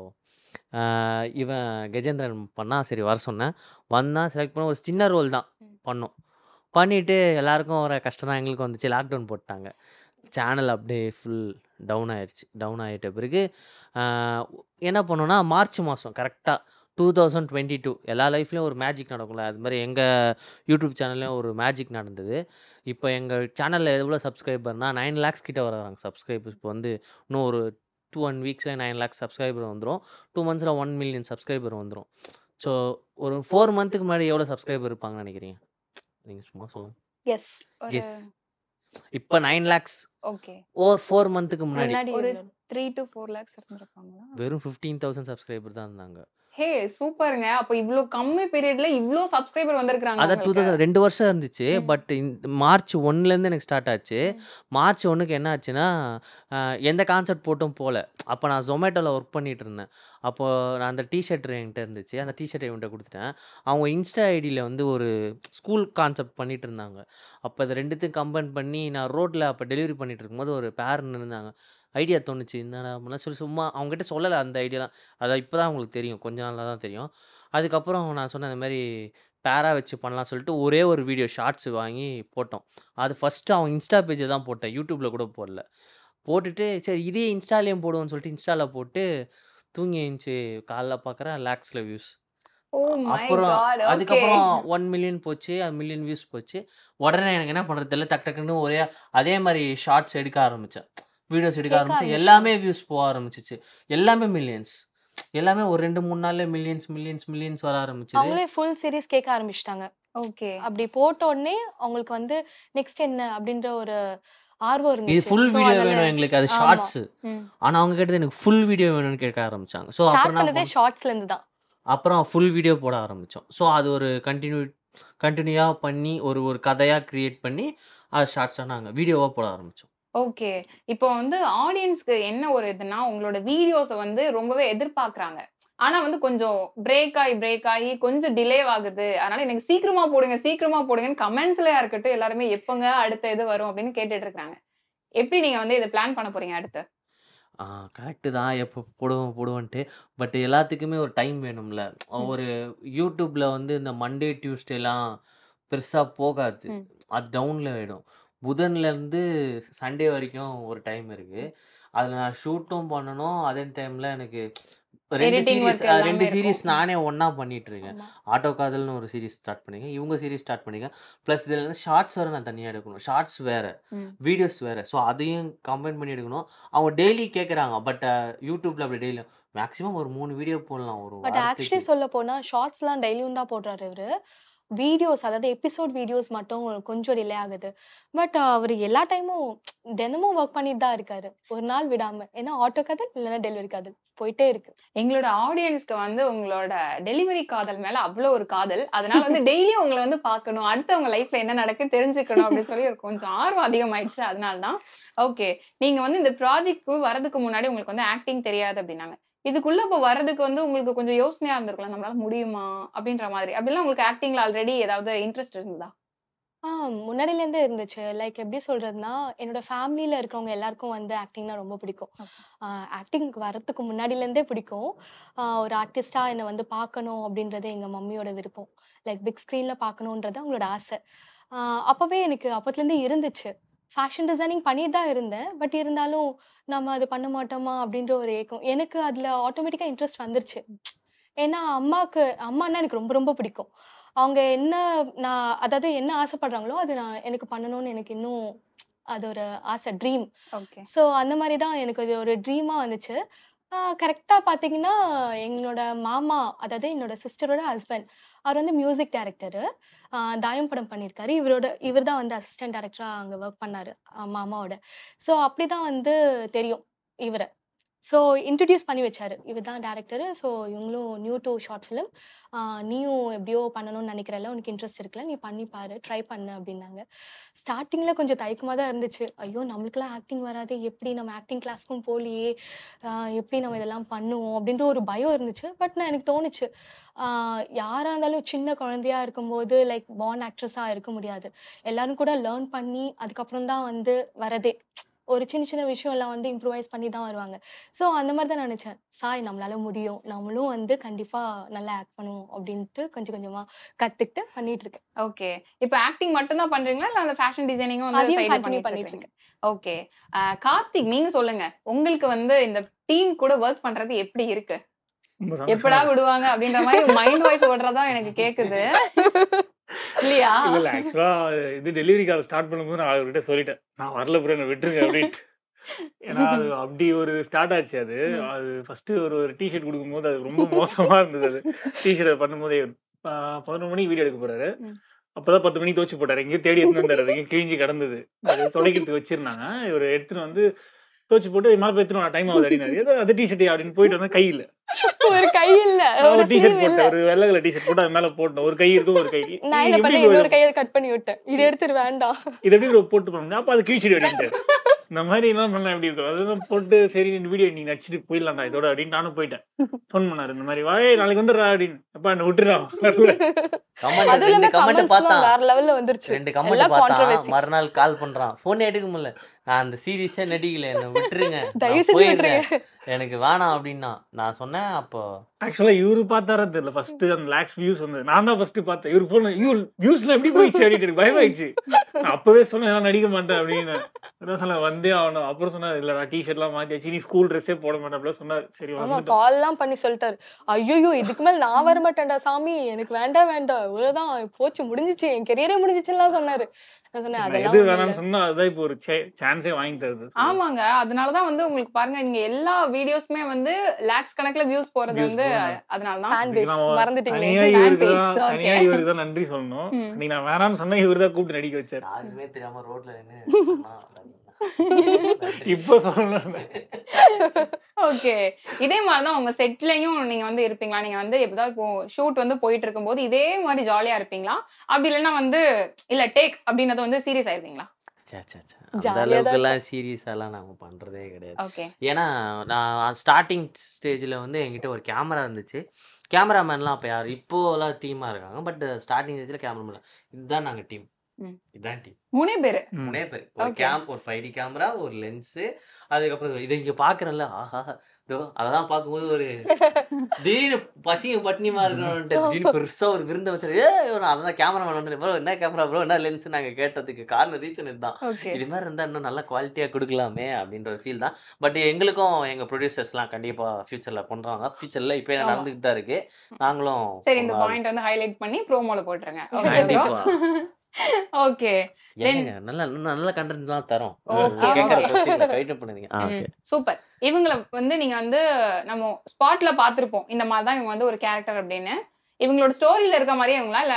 Speaker 5: அப்போது இவன் கஜேந்திரன் பண்ணால் சரி வர சொன்னேன் வந்தான் செலக்ட் பண்ண ஒரு சின்ன ரோல் தான் பண்ணோம் பண்ணிவிட்டு எல்லாருக்கும் ஒரு கஷ்டம் தான் எங்களுக்கு வந்துச்சு லாக்டவுன் போட்டாங்க சேனல் அப்படியே ஃபுல் டவுன் ஆயிடுச்சு டவுன் ஆகிட்ட பிறகு ஆஹ், என்ன பண்ணோன்னா மார்ச் மாதம் கரெக்டாக டூ தௌசண்ட் டுவெண்ட்டி டூ எல்லா லைஃப்லேயும் ஒரு மேஜிக் நடக்கும்ல அது மாதிரி எங்கள் யூடியூப் சேனல்லையும் ஒரு மேஜிக் நடந்தது இப்போ எங்கள் சேனலில் எவ்வளோ சப்ஸ்கிரைபர்னால் நைன் லேக்ஸ் கிட்ட வராங்க சப்ஸ்கிரைபர்ஸ் இப்போ வந்து இன்னும் ஒரு டூ ஒன் வீக்ஸில் நைன் லேக்ஸ் சப்ஸ்கிரைபர் வந்துடும் டூ மந்த்ஸில் ஒன் மில்லியன் சப்ஸ்கிரைபர் வந்துடும் ஸோ ஒரு ஃபோர் மந்த்துக்கு முன்னாடி எவ்வளோ சப்ஸ்கிரைபர் இருப்பாங்கன்னு நினைக்கிறீங்க நீங்கள் சும்மா சொல்லுங்கள்
Speaker 2: எஸ்
Speaker 3: ஒரு
Speaker 5: எஸ் இப்போ nine lakhs
Speaker 3: okay
Speaker 5: or four மந்த்துக்கு முன்னாடி
Speaker 2: முன்னாடி
Speaker 3: ஒரு
Speaker 2: எவ்வளவு?
Speaker 3: த்ரீ டு ஃபோர் லேக்ஸ் இருந்திருப்பாங்களா
Speaker 5: வெறும் ஃபிஃப்டீன் தௌசண்ட் சப்ஸ்கிரைபர் தான் இருந்தாங்க
Speaker 3: ஹே சூப்பருங்க அப்போ இவ்ளோ கம்மி பீரியட்ல இவ்ளோ சப்ஸ்கிரைபர் வந்திருக்காங்க
Speaker 5: அதான் டூ தௌசண்ட் ரெண்டு வருஷம் இருந்துச்சு
Speaker 3: ம்.
Speaker 5: பட் இந்த மார்ச் ஒன்லேருந்து எனக்கு ஸ்டார்ட் ஆச்சு மார்ச் ஒன்றுக்கு என்ன ஆச்சுன்னா ஆஹ், எந்த கான்செப்ட் போட்டும் போகல அப்போ நான் ஜொமேட்டோவில் ஒர்க் பண்ணிட்டு இருந்தேன் அப்போது நான் அந்த டிஷர்ட் என்கிட்ட இருந்துச்சு அந்த டிஷர்ட் என்கிட்ட கொடுத்துட்டேன் அவங்க இன்ஸ்டா ஐடியில் வந்து ஒரு ஸ்கூல் கான்செப்ட் பண்ணிட்டு இருந்தாங்க அப்போ அதை ரெண்டுத்தையும் கம்பைன் பண்ணி நான் ரோட்டில் அப்போ டெலிவரி பண்ணிட்டு இருக்கும்போது ஒரு பேர் இருந்தாங்க ஐடியா தோணுச்சு என்னடா அப்படிலாம் சொல்லி சும்மா அவங்ககிட்ட சொல்லலை அந்த ஐடியாலாம் அதான் இப்போ தான் அவங்களுக்கு தெரியும் கொஞ்ச நாளாக தான் தெரியும் அதுக்கப்புறம் நான் சொன்னேன் இந்த மாதிரி பேரா வச்சு பண்ணலாம் சொல்லிட்டு ஒரே ஒரு வீடியோ ஷார்ட்ஸ் வாங்கி போட்டோம் அது ஃபஸ்ட்டு அவன் இன்ஸ்டா பேஜில் தான் போட்டேன் யூடியூப்பில் கூட போடல போட்டுட்டு சரி இதே இன்ஸ்டாலேயும் போடுவோம்னு சொல்லிட்டு இன்ஸ்டாவில் போட்டு தூங்கி எழுந்துச்சு காலைல பார்க்குறேன் லேக்ஸில் வியூஸ்
Speaker 3: ஓ மை
Speaker 5: அப்புறம்
Speaker 3: காட் ஓகே
Speaker 5: அதுக்கப்புறம் ஒன் மில்லியன் போச்சு மில்லியன் வியூஸ் போச்சு உடனே எனக்கு என்ன பண்ணுறது தெரியல டக்கு டக்குன்னு ஒரே அதே மாதிரி ஷார்ட்ஸ் எடுக்க ஆரம்பித்தேன் வீடியோஸ் எடுக்க
Speaker 2: கேட்க
Speaker 5: ஆரம்பிச்சேன்
Speaker 2: ஆரம்பிச்சிட்டேன்.
Speaker 5: எல்லாமே வியூஸ் போக ஆரம்பிச்சிச்சு எல்லாமே மில்லியன்ஸ் எல்லாமே ஒரு ரெண்டு மூணு நாள்ல மில்லியன்ஸ் மில்லியன்ஸ் மில்லியன்ஸ் வர ஆரம்பிச்சது
Speaker 2: அவங்களே ஃபுல் சீரிஸ் கேட்க ஆரம்பிச்சிட்டாங்க
Speaker 3: ஓகே
Speaker 2: அப்படி போட்ட உடனே அவங்களுக்கு வந்து நெக்ஸ்ட் என்ன அப்படின்ற ஒரு ஆர்வம்
Speaker 5: இது
Speaker 2: இருந்துச்சு
Speaker 5: ஃபுல்
Speaker 2: So,
Speaker 5: வீடியோ
Speaker 2: அதனால
Speaker 5: வேணும் எங்களுக்கு அது
Speaker 2: ஆமா.
Speaker 5: ஷார்ட்ஸ்
Speaker 3: ம்
Speaker 5: ஆனா அவங்க கேட்டது எனக்கு ஃபுல் வீடியோ வேணும்னு கேட்க ஆரம்பிச்சாங்க ஸோ
Speaker 2: ஸ்டார்ட்
Speaker 5: அப்புறம் நான்
Speaker 2: பண்ணதே ஷார்ட்ஸ்ல இருந்து தான்
Speaker 5: அப்புறம் ஃபுல் வீடியோ போட ஆரம்பித்தோம் ஸோ அது ஒரு கண்டினியூ கண்டினியூவாக பண்ணி ஒரு ஒரு கதையாக க்ரியேட் பண்ணி அது ஷார்ட்ஸாக நாங்கள் வீடியோவாக போட ஆரம்பித்தோம்
Speaker 3: ஓகே இப்போ வந்து ஆடியன்ஸ்க்கு என்ன ஒரு இதுனா உங்களோட வீடியோஸை வந்து ரொம்பவே எதிர்பார்க்கறாங்க ஆனா வந்து கொஞ்சம் பிரேக் ஆகி பிரேக் ஆகி கொஞ்சம் டிலே ஆகுது அதனால எனக்கு சீக்கிரமா போடுங்க சீக்கிரமா போடுங்கன்னு கமெண்ட்ஸ்லயா இருக்கட்டும் எல்லாருமே எப்பங்க அடுத்த இது வரும் அப்படின்னு கேட்டுட்டு இருக்காங்க எப்படி நீங்க வந்து இதை பிளான் பண்ண போறீங்க அடுத்து
Speaker 5: ஆ கரெக்டு தான் எப்போ போடுவோம் போடுவோன்ட்டு பட் எல்லாத்துக்குமே ஒரு டைம் வேணும்ல ஒரு யூடியூப்பில் வந்து இந்த மண்டே டியூஸ்டேலாம் பெருசாக போகாது
Speaker 3: ம்.
Speaker 5: அது டவுனில் ஆகிடும் புதன்லேருந்து சண்டே வரைக்கும் ஒரு டைம் இருக்குது அதில் நான் ஷூட்டும் பண்ணணும் அதே டைமில் எனக்கு ரெண்டு
Speaker 3: Editing work
Speaker 5: சீரிஸ்
Speaker 3: எல்லாமே
Speaker 5: ரெண்டு
Speaker 3: இருக்கும்.
Speaker 5: சீரிஸ் நானே ஒன்றா பண்ணிட்டு இருக்கேன்
Speaker 2: ஆமா.
Speaker 5: ஆட்டோ காதல்னு ஒரு சீரிஸ் ஸ்டார்ட் பண்ணிருக்கேன் இவங்க சீரிஸ் ஸ்டார்ட் பண்ணிருக்கேன் ப்ளஸ் இதில் வந்து ஷார்ட்ஸ் வேறு நான் தனியாக எடுக்கணும் ஷார்ட்ஸ் வேறு
Speaker 3: ம்.
Speaker 5: வீடியோஸ் வேறு ஸோ அதையும் கம்பைன் பண்ணி எடுக்கணும் அவங்க டெய்லி கேட்குறாங்க பட் யூடியூப்பில் அப்படி டெய்லி மேக்ஸிமம் ஒரு மூணு வீடியோ போடலாம் ஒரு
Speaker 2: பட் ஆக்சுவலி
Speaker 5: வாரத்துக்கு
Speaker 2: சொல்ல போனா ஷார்ட்ஸ்லாம் டெய்லியும் தான் போடுறாரு இவரு வீடியோஸ் அதாவது எபிசோட் வீடியோஸ் மட்டும் கொஞ்சம் டிலே ஆகுது பட் அவர் எல்லா டைமும் தினமும் ஒர்க் பண்ணிட்டு தான் இருக்காரு ஒரு நாள் விடாம ஏன்னா ஆட்டோ கதை இல்லைன்னா டெலிவரி கதை போயிட்டே இருக்கு
Speaker 3: எங்களோட ஆடியன்ஸ்க்கு வந்து உங்களோட டெலிவரி காதல் மேல அவ்வளவு ஒரு காதல் அதனால வந்து டெய்லியும் உங்களை வந்து பார்க்கணும் அடுத்து உங்க லைஃப்ல என்ன நடக்கு தெரிஞ்சுக்கணும் அப்படின்னு சொல்லி ஒரு கொஞ்சம் ஆர்வம் அதிகமாயிடுச்சு அதனால தான் ஓகே நீங்க வந்து இந்த ப்ராஜெக்ட்க்கு வரதுக்கு முன்னாடி உங்களுக்கு வந்து ஆக்டிங் தெரியாது அப்படின்னாங்க இதுக்குள்ள இப்போ வர்றதுக்கு வந்து உங்களுக்கு கொஞ்சம் யோசனையா இருந்திருக்கலாம் நம்மளால முடியுமா அப்படின்ற மாதிரி அப்படிலாம் உங்களுக்கு ஆக்டிங்ல ஆல்ரெடி ஏதாவது இன்ட்ரெஸ்ட் இருந்ததா
Speaker 2: ஆ முன்னாடிலேருந்தே இருந்துச்சு லைக் எப்படி சொல்றதுன்னா என்னோட ஃபேமிலியில் இருக்கிறவங்க எல்லாருக்கும் வந்து ஆக்டிங்னா ரொம்ப பிடிக்கும் ஆக்டிங்க்கு வரத்துக்கு முன்னாடிலேருந்தே பிடிக்கும் ஆ, ஒரு ஆர்டிஸ்டாக என்னை வந்து பார்க்கணும் அப்படின்றது எங்கள் மம்மியோட விருப்பம் லைக் பிக் ஸ்க்ரீனில் பார்க்கணுன்றது அவங்களோட ஆசை ஆ, அப்போவே எனக்கு அப்போத்துலேருந்தே இருந்துச்சு ஃபேஷன் டிசைனிங் பண்ணிட்டு தான் இருந்தேன் பட் இருந்தாலும் நம்ம அது பண்ண மாட்டோமா அப்படின்ற ஒரு ஏக்கம் எனக்கு அதில் ஆட்டோமேட்டிக்காக இன்ட்ரெஸ்ட் வந்துருச்சு ஏன்னா அம்மாவுக்கு அம்மான்னா எனக்கு ரொம்ப ரொம்ப பிடிக்கும் அவங்க என்ன நான் அதாவது என்ன ஆசைப்படுறாங்களோ அது நான் எனக்கு பண்ணணும்னு எனக்கு இன்னும் அது ஒரு ஆசை ட்ரீம்
Speaker 3: ஓகே
Speaker 2: ஸோ அந்த மாதிரி தான் எனக்கு அது ஒரு ட்ரீமாக வந்துச்சு கரெக்டாக பார்த்தீங்கன்னா என்னோட மாமா அதாவது என்னோட சிஸ்டரோட ஹஸ்பண்ட் அவர் வந்து மியூசிக் டைரக்டரு தாயம் படம் பண்ணியிருக்காரு இவரோட இவர் தான் வந்து அசிஸ்டன்ட் டைரக்டராக அங்கே ஒர்க் பண்ணார் மாமாவோட ஸோ அப்படி தான் வந்து தெரியும் இவரை ஸோ இன்ட்ரடியூஸ் பண்ணி வச்சாரு இவர் தான் டேரக்டரு ஸோ இவங்களும் நியூ டு ஷார்ட் ஃபிலிம் நீயும் எப்படியோ பண்ணணும்னு நினைக்கிறல்ல உனக்கு இன்ட்ரெஸ்ட் இருக்குல்ல நீ பண்ணி பாரு ட்ரை பண்ணு அப்படின்னாங்க ஸ்டார்டிங்கில் கொஞ்சம் தயக்கமாக தான் இருந்துச்சு ஐயோ நம்மளுக்குலாம் ஆக்டிங் வராது எப்படி நம்ம ஆக்டிங் கிளாஸ்க்கும் போகலையே ஆஹ் எப்படி நம்ம இதெல்லாம் பண்ணுவோம் அப்படின்ற ஒரு பயம் இருந்துச்சு பட் நான் எனக்கு தோணுச்சு ஆஹ் யாரா இருந்தாலும் சின்ன குழந்தையா இருக்கும்போது லைக் பார்ன் ஆக்ட்ரஸாக இருக்க முடியாது எல்லாரும் கூட லேர்ன் பண்ணி அதுக்கப்புறம் தான் வந்து வரதே ஒரு சின்ன சின்ன விஷயம் எல்லாம் வந்து இம்ப்ரூவைஸ் பண்ணி தான் வருவாங்க ஸோ அந்த மாதிரி தான் நினச்சேன் சாய் நம்மளால முடியும் நம்மளும் வந்து கண்டிப்பாக நல்லா ஆக்ட் பண்ணுவோம் அப்படின்ட்டு கொஞ்சம் கொஞ்சமாக கற்றுக்கிட்டு பண்ணிட்டு இருக்கேன்
Speaker 3: ஓகே இப்போ ஆக்டிங் மட்டும் தான் பண்றீங்களா இல்ல அந்த ஃபேஷன் டிசைனிங்கும் வந்து
Speaker 2: அதையும்
Speaker 3: சைடுல
Speaker 2: continue
Speaker 3: பண்ணிட்டு
Speaker 2: பண்ணிட்டு
Speaker 3: இருக்கீங்க ஓகே கார்த்திக் நீங்க சொல்லுங்க உங்களுக்கு வந்து இந்த டீம் கூட ஒர்க் பண்றது எப்படி இருக்கு
Speaker 4: ரொம்ப சந்தோஷமா
Speaker 3: எப்படா
Speaker 4: இருக்கு.
Speaker 3: விடுவாங்க அப்படின்ற மாதிரி மைண்ட் வாய்ஸ் ஓடுறதா எனக்கு கேக்குது இல்லையா
Speaker 4: இல்ல இல்ல ஆக்சுவலா இது டெலிவரி கால் ஸ்டார்ட் பண்ணும்போது நான் அவர்கிட்ட சொல்லிட்டேன் நான் வரல ப்ரோ என்ன விட்டுருங்க அப்படின்ட்டு ஏன்னா அது அப்படி ஒரு ஸ்டார்ட் ஆச்சு அது
Speaker 3: ம்.
Speaker 4: அது ஃபர்ஸ்ட் ஒரு ஒரு டிஷர்ட் கொடுக்கும்போது அது ரொம்ப மோசமா இருந்தது அது டிஷர்ட் பண்ணும்போதே ஆஹ் பதினொரு மணிக்கு வீடியோ எடுக்க போறாரு
Speaker 3: ம்.
Speaker 4: அப்பதான் பத்து மணிக்கு துவச்சு போட்டாரு எங்கேயும் தேடி எடுத்து வந்தாரு அது எங்கேயும் கிழிஞ்சு கிடந்தது அது துடைக்கிறதுக்கு வச்சிருந்தாங்க இவர் எடுத்துட்டு வந்து துவச்சு போட்டு மேலே போய் எடுத்துட்டு டைம் ஆகுது அப்படின்னாரு ஏதோ அது டிஷர்ட் அப்படின்னு போயிட்டு வந்து கை இல்ல
Speaker 2: ஒரு கை இல்ல
Speaker 4: நான்
Speaker 2: ஒரு
Speaker 4: ஒரு டிஷர்ட்
Speaker 2: ஸ்லீவ் இல்ல
Speaker 4: போட்டேன் ஒரு வெள்ளை கலர் டிஷர்ட் போட்டு அது மேல போட்டேன் ஒரு கை இருக்கும் ஒரு கை
Speaker 2: நான் என்ன
Speaker 4: எப்படி
Speaker 2: பண்ணேன்
Speaker 4: போயிடும்?
Speaker 2: இன்னொரு கையை கட் பண்ணி விட்டேன் இது எடுத்துட்டு வேண்டாம்
Speaker 4: இது எப்படி bro போட்டு பண்ண முடியும் அப்ப அது கிழிச்சிடு அப்படின்ட்டு இந்த மாதிரி எல்லாம் பண்ணா எப்படி இருக்கும் அதெல்லாம் போட்டு சரி இந்த வீடியோ நீ நடிச்சிட்டு போயிடலாம்டா இதோட அப்படின்னு நானும் போயிட்டேன் ஃபோன் பண்ணாரு இந்த மாதிரி வாயே நாளைக்கு வந்துடுறா அப்படின்னு அப்பா என்ன விட்டுறா
Speaker 5: கமெண்ட்
Speaker 2: அதுவும்
Speaker 5: ரெண்டு
Speaker 2: இல்லாம
Speaker 5: கமெண்ட்
Speaker 2: கமெண்ட்ஸ்
Speaker 5: பார்த்தான்
Speaker 2: வேற லெவல்ல வந்துருச்சு
Speaker 5: ரெண்டு
Speaker 2: எல்லாம்
Speaker 5: கமெண்ட் பார்த்தான்
Speaker 2: controversy.
Speaker 5: மறுநாள் கால் பண்றான் போன் எடுக்க முடியல நான் அந்த சீரியஸே நடிக்கல என்ன விட்டுருங்க நான்
Speaker 2: தயவு செஞ்சு
Speaker 5: போயிடுறேன்.
Speaker 2: விட்டுருங்க
Speaker 5: எனக்கு வேணாம் அப்படின்னா நான் சொன்னேன் அப்போ
Speaker 4: ஆக்சுவலா இவரு பார்த்தாரா தெரியல ஃபர்ஸ்ட் அந்த லேக்ஸ் வியூஸ் வந்து நான் தான் ஃபர்ஸ்ட் பார்த்தேன் இவரு போன் ஐயோ வியூஸ்ல எப்படி போயிடுச்சு அப்படின்னு எனக்கு பயமாயிடுச்சு நான் அப்பவே சொன்னேன் நான் நடிக்க மாட்டேன் அப்படின்னு அதான் சொன்னேன் வந்தே ஆகணும் அப்புறம் சொன்னா இல்ல நான் டிஷர்ட் எல்லாம் மாத்தியாச்சு நீ ஸ்கூல் ட்ரெஸ்ஸே போட மாட்டேன் அப்படிலாம் சொன்னாரு சரி
Speaker 2: ஆமா
Speaker 4: வந்துட்டோம்
Speaker 2: கால் எல்லாம் பண்ணி சொல்லிட்டாரு ஐயோ இதுக்கு மேல நான் வர மாட்டேன்டா சாமி எனக்கு வேண்டாம் வேண்டாம் இவ்வளவுதான் போச்சு முடிஞ்சிச்சு என் கெரியரே முடிஞ்சிச்சுலாம் சொன்னாரு நான் சொன்னேன்
Speaker 4: நான்
Speaker 2: அதெல்லாம்
Speaker 4: எது
Speaker 2: ஒண்ணும்
Speaker 4: வேணாம்னு
Speaker 2: இல்ல.
Speaker 4: சொன்னா அதுதான் இப்போ ஒரு சான்ஸே வாங்கி தருது
Speaker 3: ஆமாங்க அதனாலதான் வந்து உங்களுக்கு பாருங்க நீங்க எல்லா வீடியோஸ்மே வந்து லேக்ஸ் கணக்குல வியூஸ் போறது
Speaker 4: Views
Speaker 3: வந்து
Speaker 4: போகுது.
Speaker 3: அதனாலதான்
Speaker 2: Fan
Speaker 4: இன்னைக்கு
Speaker 2: base.
Speaker 4: நாம
Speaker 2: மறந்துட்டீங்களே
Speaker 4: தனியா
Speaker 3: fan
Speaker 4: இவருக்கு
Speaker 3: page,
Speaker 4: தான்
Speaker 3: okay.
Speaker 4: தனியா இவருக்கு தான் நன்றி சொல்லணும்
Speaker 3: ம்.
Speaker 4: நீ நான் வேணாம்னு சொன்னா இவரு தான் கூப்பிட்டு நடிக்க வச்சாரு
Speaker 5: யாருமே தெரியாம ரோட்ல நின்று
Speaker 4: இப்ப சொல்லணும்
Speaker 3: ஓகே இதே மாதிரிதான் உங்க செட்லயும் நீங்க வந்து இருப்பீங்களா நீங்க வந்து எப்பதான் இப்போ ஷூட் வந்து போயிட்டு இருக்கும்போது இதே மாதிரி ஜாலியா இருப்பீங்களா அப்படி இல்லைன்னா வந்து இல்ல டேக் அப்படின்னது வந்து சீரியஸ் ஆயிருவீங்களா
Speaker 5: அந்த
Speaker 2: ஜாலியா தான்
Speaker 5: அளவுக்கு எல்லாம் சீரியஸாலாம் நாங்க பண்றதே கிடையாது
Speaker 3: ஓகே
Speaker 5: ஏன்னா நான் ஸ்டார்டிங் ஸ்டேஜில் வந்து என்கிட்ட ஒரு கேமரா இருந்துச்சு கேமராமேன்லாம் அப்போ யார் இப்போலாம் டீமாக இருக்காங்க பட் ஸ்டார்டிங் ஸ்டேஜில் கேமராமேன் இதுதான் நாங்கள் டீம்
Speaker 3: ம்.
Speaker 5: இதுதான் டீம்
Speaker 3: மூணே பேரு
Speaker 5: மூணே பேர் ஒரு
Speaker 3: Okay.
Speaker 5: கேம் ஒரு ஃபைவ் டி கேமரா ஒரு லென்ஸு அதுக்கப்புறம் இதை இங்கே பார்க்குறேன்ல ஆஹா இதோ அதெல்லாம் பார்க்கும்போது ஒரு திடீர்னு பசியும் பட்னியுமா இருக்கணும்ட்டு திடீர்னு பெருசாக ஒரு விருந்தை வச்சு ஏ அதான் கேமராமேன் வந்து ப்ரோ என்ன கேமரா ப்ரோ என்ன லென்ஸ் நாங்கள் கேட்டதுக்கு காரணம் ரீசன் இதுதான்
Speaker 3: ஓகே
Speaker 5: இது மாதிரி இருந்தால் இன்னும் நல்லா குவாலிட்டியாக கொடுக்கலாமே அப்படின்ற ஒரு ஃபீல் தான் பட் எங்களுக்கும் எங்கள் ப்ரொடியூசர்ஸ்லாம் கண்டிப்பாக ஃப்யூச்சரில் பண்ணுறாங்க ஃப்யூச்சரில் இப்போ
Speaker 3: ஆமா.
Speaker 5: நடந்துக்கிட்டு தான் இருக்கு நாங்களும்
Speaker 3: சரி இந்த பாயிண்ட் வந்து ஹைலைட் பண்ணி ப்ரோமோல போட்டுருங்க
Speaker 5: கண்டிப்பா
Speaker 3: ஓகே
Speaker 5: என்னங்க நல்ல நல்ல கண்டென்ட் தான் தரோம்
Speaker 3: Okay,
Speaker 5: கேட்கற
Speaker 3: okay.
Speaker 5: பிரச்சனை கைட்டு பண்ணுவீங்க ஆ ஓகே
Speaker 3: சூப்பர் இவங்கள வந்து நீங்க வந்து நம்ம ஸ்பாட்ல பாத்திருப்போம் இந்த மாதிரி தான் இவங்க வந்து ஒரு கேரக்டர் அப்படின்னு இவங்களோட ஸ்டோரியில இருக்க மாதிரியே இவங்களா இல்ல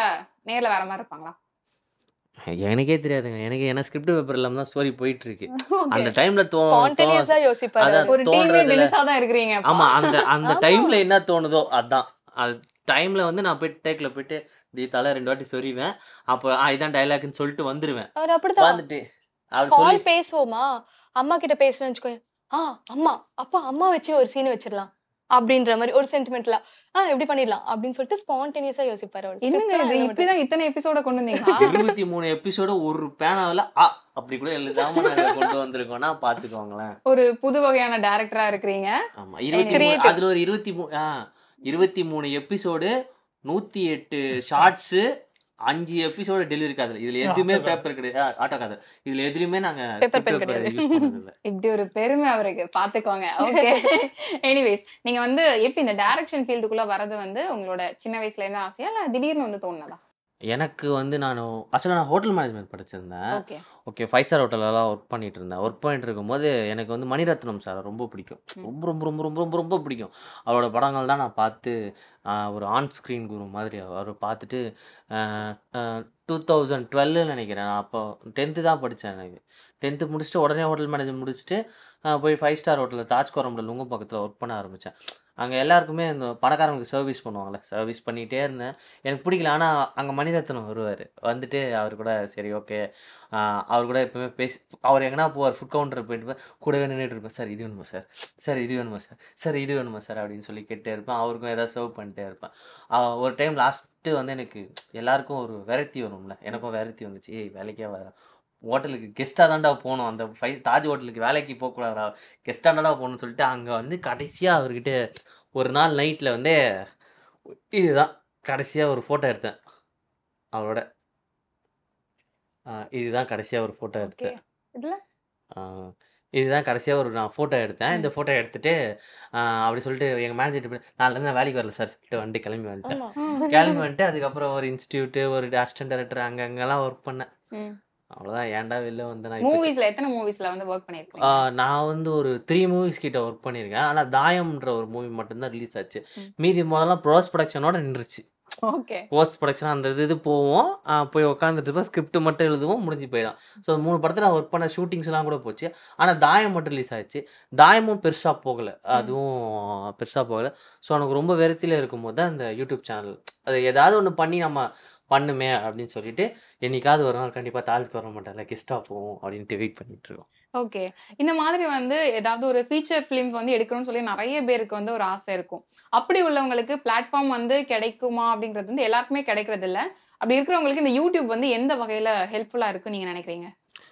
Speaker 3: நேர்ல வேற மாதிரி இருப்பாங்களா
Speaker 5: எனக்கே தெரியாதுங்க எனக்கு என்ன ஸ்கிரிப்ட் பேப்பர் இல்லாம தான் ஸ்டோரி போயிட்டு இருக்கு அந்த டைம்ல தோ
Speaker 2: ஸ்பான்டேனியஸா
Speaker 5: தோ-
Speaker 2: யோசிப்பாரு
Speaker 5: அதான்.
Speaker 3: ஒரு டீமே
Speaker 5: தோன்றதுல-
Speaker 3: தினசா தான் இருக்கிறீங்க
Speaker 5: ஆமா அந்த அந்த டைம்ல என்ன தோணுதோ அதான் அது டைம்ல வந்து நான் போயிட்டு டேக்ல போயிட்டு இப்படி தலை ரெண்டு வாட்டி சொறிவேன் அப்புறம் ஆ இதான் டைலாக்னு சொல்லிட்டு வந்துருவேன்
Speaker 2: அவர் அப்படிதான்
Speaker 5: வந்துட்டு அப்படி சொல்லி
Speaker 2: கால் பேசுவோமா அம்மா கிட்ட பேசுறேன்னு வச்சுக்கோ ஆ அம்மா அப்பா அம்மா வச்சு ஒரு சீன் வச்சிடலாம் அப்படின்ற மாதிரி ஒரு சென்டிமெண்ட்ல ஆ எப்படி பண்ணிடலாம் அப்படின்னு சொல்லிட்டு ஸ்பான்டேனியஸா யோசிப்பாரு அவர்
Speaker 3: என்னங்க
Speaker 2: Script
Speaker 3: இது
Speaker 2: எல்லாம்
Speaker 3: இப்படிதான் இத்தனை எபிசோட கொண்டு வந்தீங்களா
Speaker 5: இருபத்தி மூணு எபிசோட ஒரு பேனாவில ஆ அப்படி கூட எழுதாம நாங்க கொண்டு வந்திருக்கோம்னா பாத்துக்கோங்களேன்
Speaker 3: ஒரு புது வகையான டைரக்டரா இருக்கிறீங்க
Speaker 5: ஆமா இருபத்தி மூணு
Speaker 2: Creative.
Speaker 5: அதுல ஒரு இருபத்தி மூணு ஆ இருபத்தி மூணு எபிசோடு நூத்தி எட்டு ஷார்ட்ஸ் அஞ்சு எபிசோடு டெலிவரி காதல் இதுல எதுவுமே
Speaker 4: Auto
Speaker 5: பேப்பர் கிடையாது ஆட்டோ காதல் இதுல எதுலயுமே நாங்க
Speaker 2: Paper
Speaker 5: script
Speaker 2: pen
Speaker 5: paper
Speaker 2: கிடையாது.
Speaker 5: use பண்ணது இல்ல
Speaker 3: இப்படி ஒரு பெருமை அவருக்கு பாத்துக்கோங்க ஓகே எனிவேஸ் நீங்க வந்து எப்படி இந்த டைரக்ஷன் ஃபீல்டுக்குள்ள வரது வந்து உங்களோட சின்ன வயசுல இருந்து ஆசையா இல்ல திடீர்னு வந்து தோணுனதா
Speaker 5: எனக்கு வந்து நான் ஆக்சுவலாக நான் ஹோட்டல் மேனேஜ்மெண்ட் படிச்சிருந்தேன்
Speaker 3: ஓகே
Speaker 5: ஓகே ஃபைவ் ஸ்டார் ஹோட்டலெல்லாம் ஒர்க் பண்ணிட்டு இருந்தேன் ஒர்க் பண்ணிட்டு இருக்கும்போது எனக்கு வந்து மணிரத்னம் சார் ரொம்ப பிடிக்கும் ரொம்ப ரொம்ப ரொம்ப ரொம்ப ரொம்ப ரொம்ப பிடிக்கும் அவரோட படங்கள் தான் நான் பார்த்து ஆஹ், ஒரு ஆன் ஸ்க்ரீன் குரு மாதிரி அவர் பார்த்துட்டு டூ தௌசண்ட் டுவெல்னு நினைக்கிறேன் நான் அப்போ டென்த்து தான் படித்தேன் எனக்கு டென்த்து முடிச்சுட்டு உடனே ஹோட்டல் மேனேஜ்மெண்ட் முடிச்சுட்டு ஆஹ், போய் ஃபைவ் ஸ்டார் ஹோட்டலில் தாஜ்கோரமில் லுங்கும் பக்கத்தில் ஒர்க் பண்ண ஆரம்பித்தேன் அங்கே எல்லாருக்குமே இந்த பணக்காரங்களுக்கு சர்வீஸ் பண்ணுவாங்கள்ல சர்வீஸ் பண்ணிகிட்டே இருந்தேன் எனக்கு பிடிக்கல ஆனால் அங்கே மணிரத்னம் வருவார் வந்துட்டு அவர் கூட சரி ஓகே அவர் கூட எப்பவுமே பேசி அவர் எங்கன்னா போவார் ஃபுட் கவுண்டர் போயிட்டு போய் கூடவே நின்றுட்டு இருப்பேன் சார் இது வேணுமா சார் சார் இது வேணுமா சார் சார் இது வேணுமா சார் அப்படின்னு சொல்லி கேட்டே இருப்பேன் அவருக்கும் ஏதாவது சர்வ் பண்ணிட்டே இருப்பேன் ஆஹ் ஒரு டைம் லாஸ்ட்டு வந்து எனக்கு எல்லாருக்கும் ஒரு வெரைட்டி வரும்ல எனக்கும் வெரைட்டி வந்துச்சு ஏய் வேலைக்கே வரேன் ஹோட்டலுக்கு கெஸ்ட்டாக தான்டா போகணும் அந்த ஃபை தாஜ் ஹோட்டலுக்கு வேலைக்கு போகக்கூடாதா கெஸ்ட்டாக தான்டா போகணும்னு சொல்லிட்டு அங்கே வந்து கடைசியாக அவர்கிட்ட ஒரு நாள் நைட்டில் வந்து இதுதான் கடைசியாக ஒரு ஃபோட்டோ எடுத்தேன் அவரோட ஆஹ் இதுதான் கடைசியாக ஒரு ஃபோட்டோ எடுத்தேன்
Speaker 3: இதுல
Speaker 5: ஆஹ் இதுதான் கடைசியாக ஒரு நான் ஃபோட்டோ எடுத்தேன் இந்த ஃபோட்டோ எடுத்துட்டு ஆஹ் அப்படி சொல்லிட்டு எங்கள் மேனேஜர் நாளிலேருந்து நான் வேலைக்கு வரல சார் சொல்லிட்டு வந்துட்டு கிளம்பி வந்துட்டேன்
Speaker 2: ஆமா
Speaker 5: கிளம்பி வந்துட்டு அதுக்கப்புறம் ஒரு இன்ஸ்டியூட்டு ஒரு அசிஸ்டன்ட் டைரக்டர் அங்கே அங்கெல்லாம் ஒர்க் பண்ணேன் அவ்வளோதான் ஏன்டா வெளில வந்து நான் இப்போ
Speaker 3: மூவிஸ்ல எத்தனை மூவிஸ்ல வந்து ஒர்க் பண்ணிருக்கீங்க
Speaker 5: ஆஹ் நான் வந்து ஒரு த்ரீ மூவிஸ் கிட்ட ஒர்க் பண்ணியிருக்கேன் ஆனால் தாயம்ன்ற ஒரு மூவி மட்டும்தான் ரிலீஸ் ஆச்சு
Speaker 3: ம்.
Speaker 5: மீதி முதல்ல ப்ரோஸ் ப்ரொடக்ஷனோட நின்றுச்சு
Speaker 3: ஓகே
Speaker 5: போஸ்ட் ப்ரொடக்ஷன் அந்த இது இது போவோம் ஆஹ் போய் உட்காந்துட்டு இருப்போம் ஸ்கிரிப்ட் மட்டும் எழுதுவோம் முடிஞ்சு போயிடும் ஸோ மூணு படத்தில் நான் ஒர்க் பண்ண ஷூட்டிங்ஸ்லாம் கூட போச்சு ஆனால் தாயம் மட்டும் ரிலீஸ் ஆச்சு தாயமும் பெருசாக போகலை அதுவும் பெருசாக போகலை ஸோ எனக்கு ரொம்ப வெறுத்தில இருக்கும்போது தான் அந்த யூடியூப் சேனல் அது ஏதாவது ஒன்று பண்ணி நம்ம பண்ணுமே அப்படின்னு சொல்லிட்டு என்னைக்காவது ஒரு நாள் கண்டிப்பாக தாலுக்கு வர மாட்டேன்ல கெஸ்ட்டாக போவோம் அப்படின்ட்டு வெயிட் பண்ணிட்டு இருக்கோம்
Speaker 3: ஓகே இந்த மாதிரி வந்து ஏதாவது ஒரு ஃபீச்சர் ஃபிலிம் வந்து எடுக்கணும்னு சொல்லி நிறைய பேருக்கு வந்து ஒரு ஆசை இருக்கும் அப்படி உள்ளவங்களுக்கு பிளாட்ஃபார்ம் வந்து கிடைக்குமா அப்படிங்கிறது வந்து எல்லாருக்குமே கிடைக்கிறது இல்ல அப்படி இருக்கிறவங்களுக்கு இந்த யூடியூப் வந்து எந்த வகையில ஹெல்ப்ஃபுல்லா இருக்குன்னு நீங்க நினைக்கிறீங்க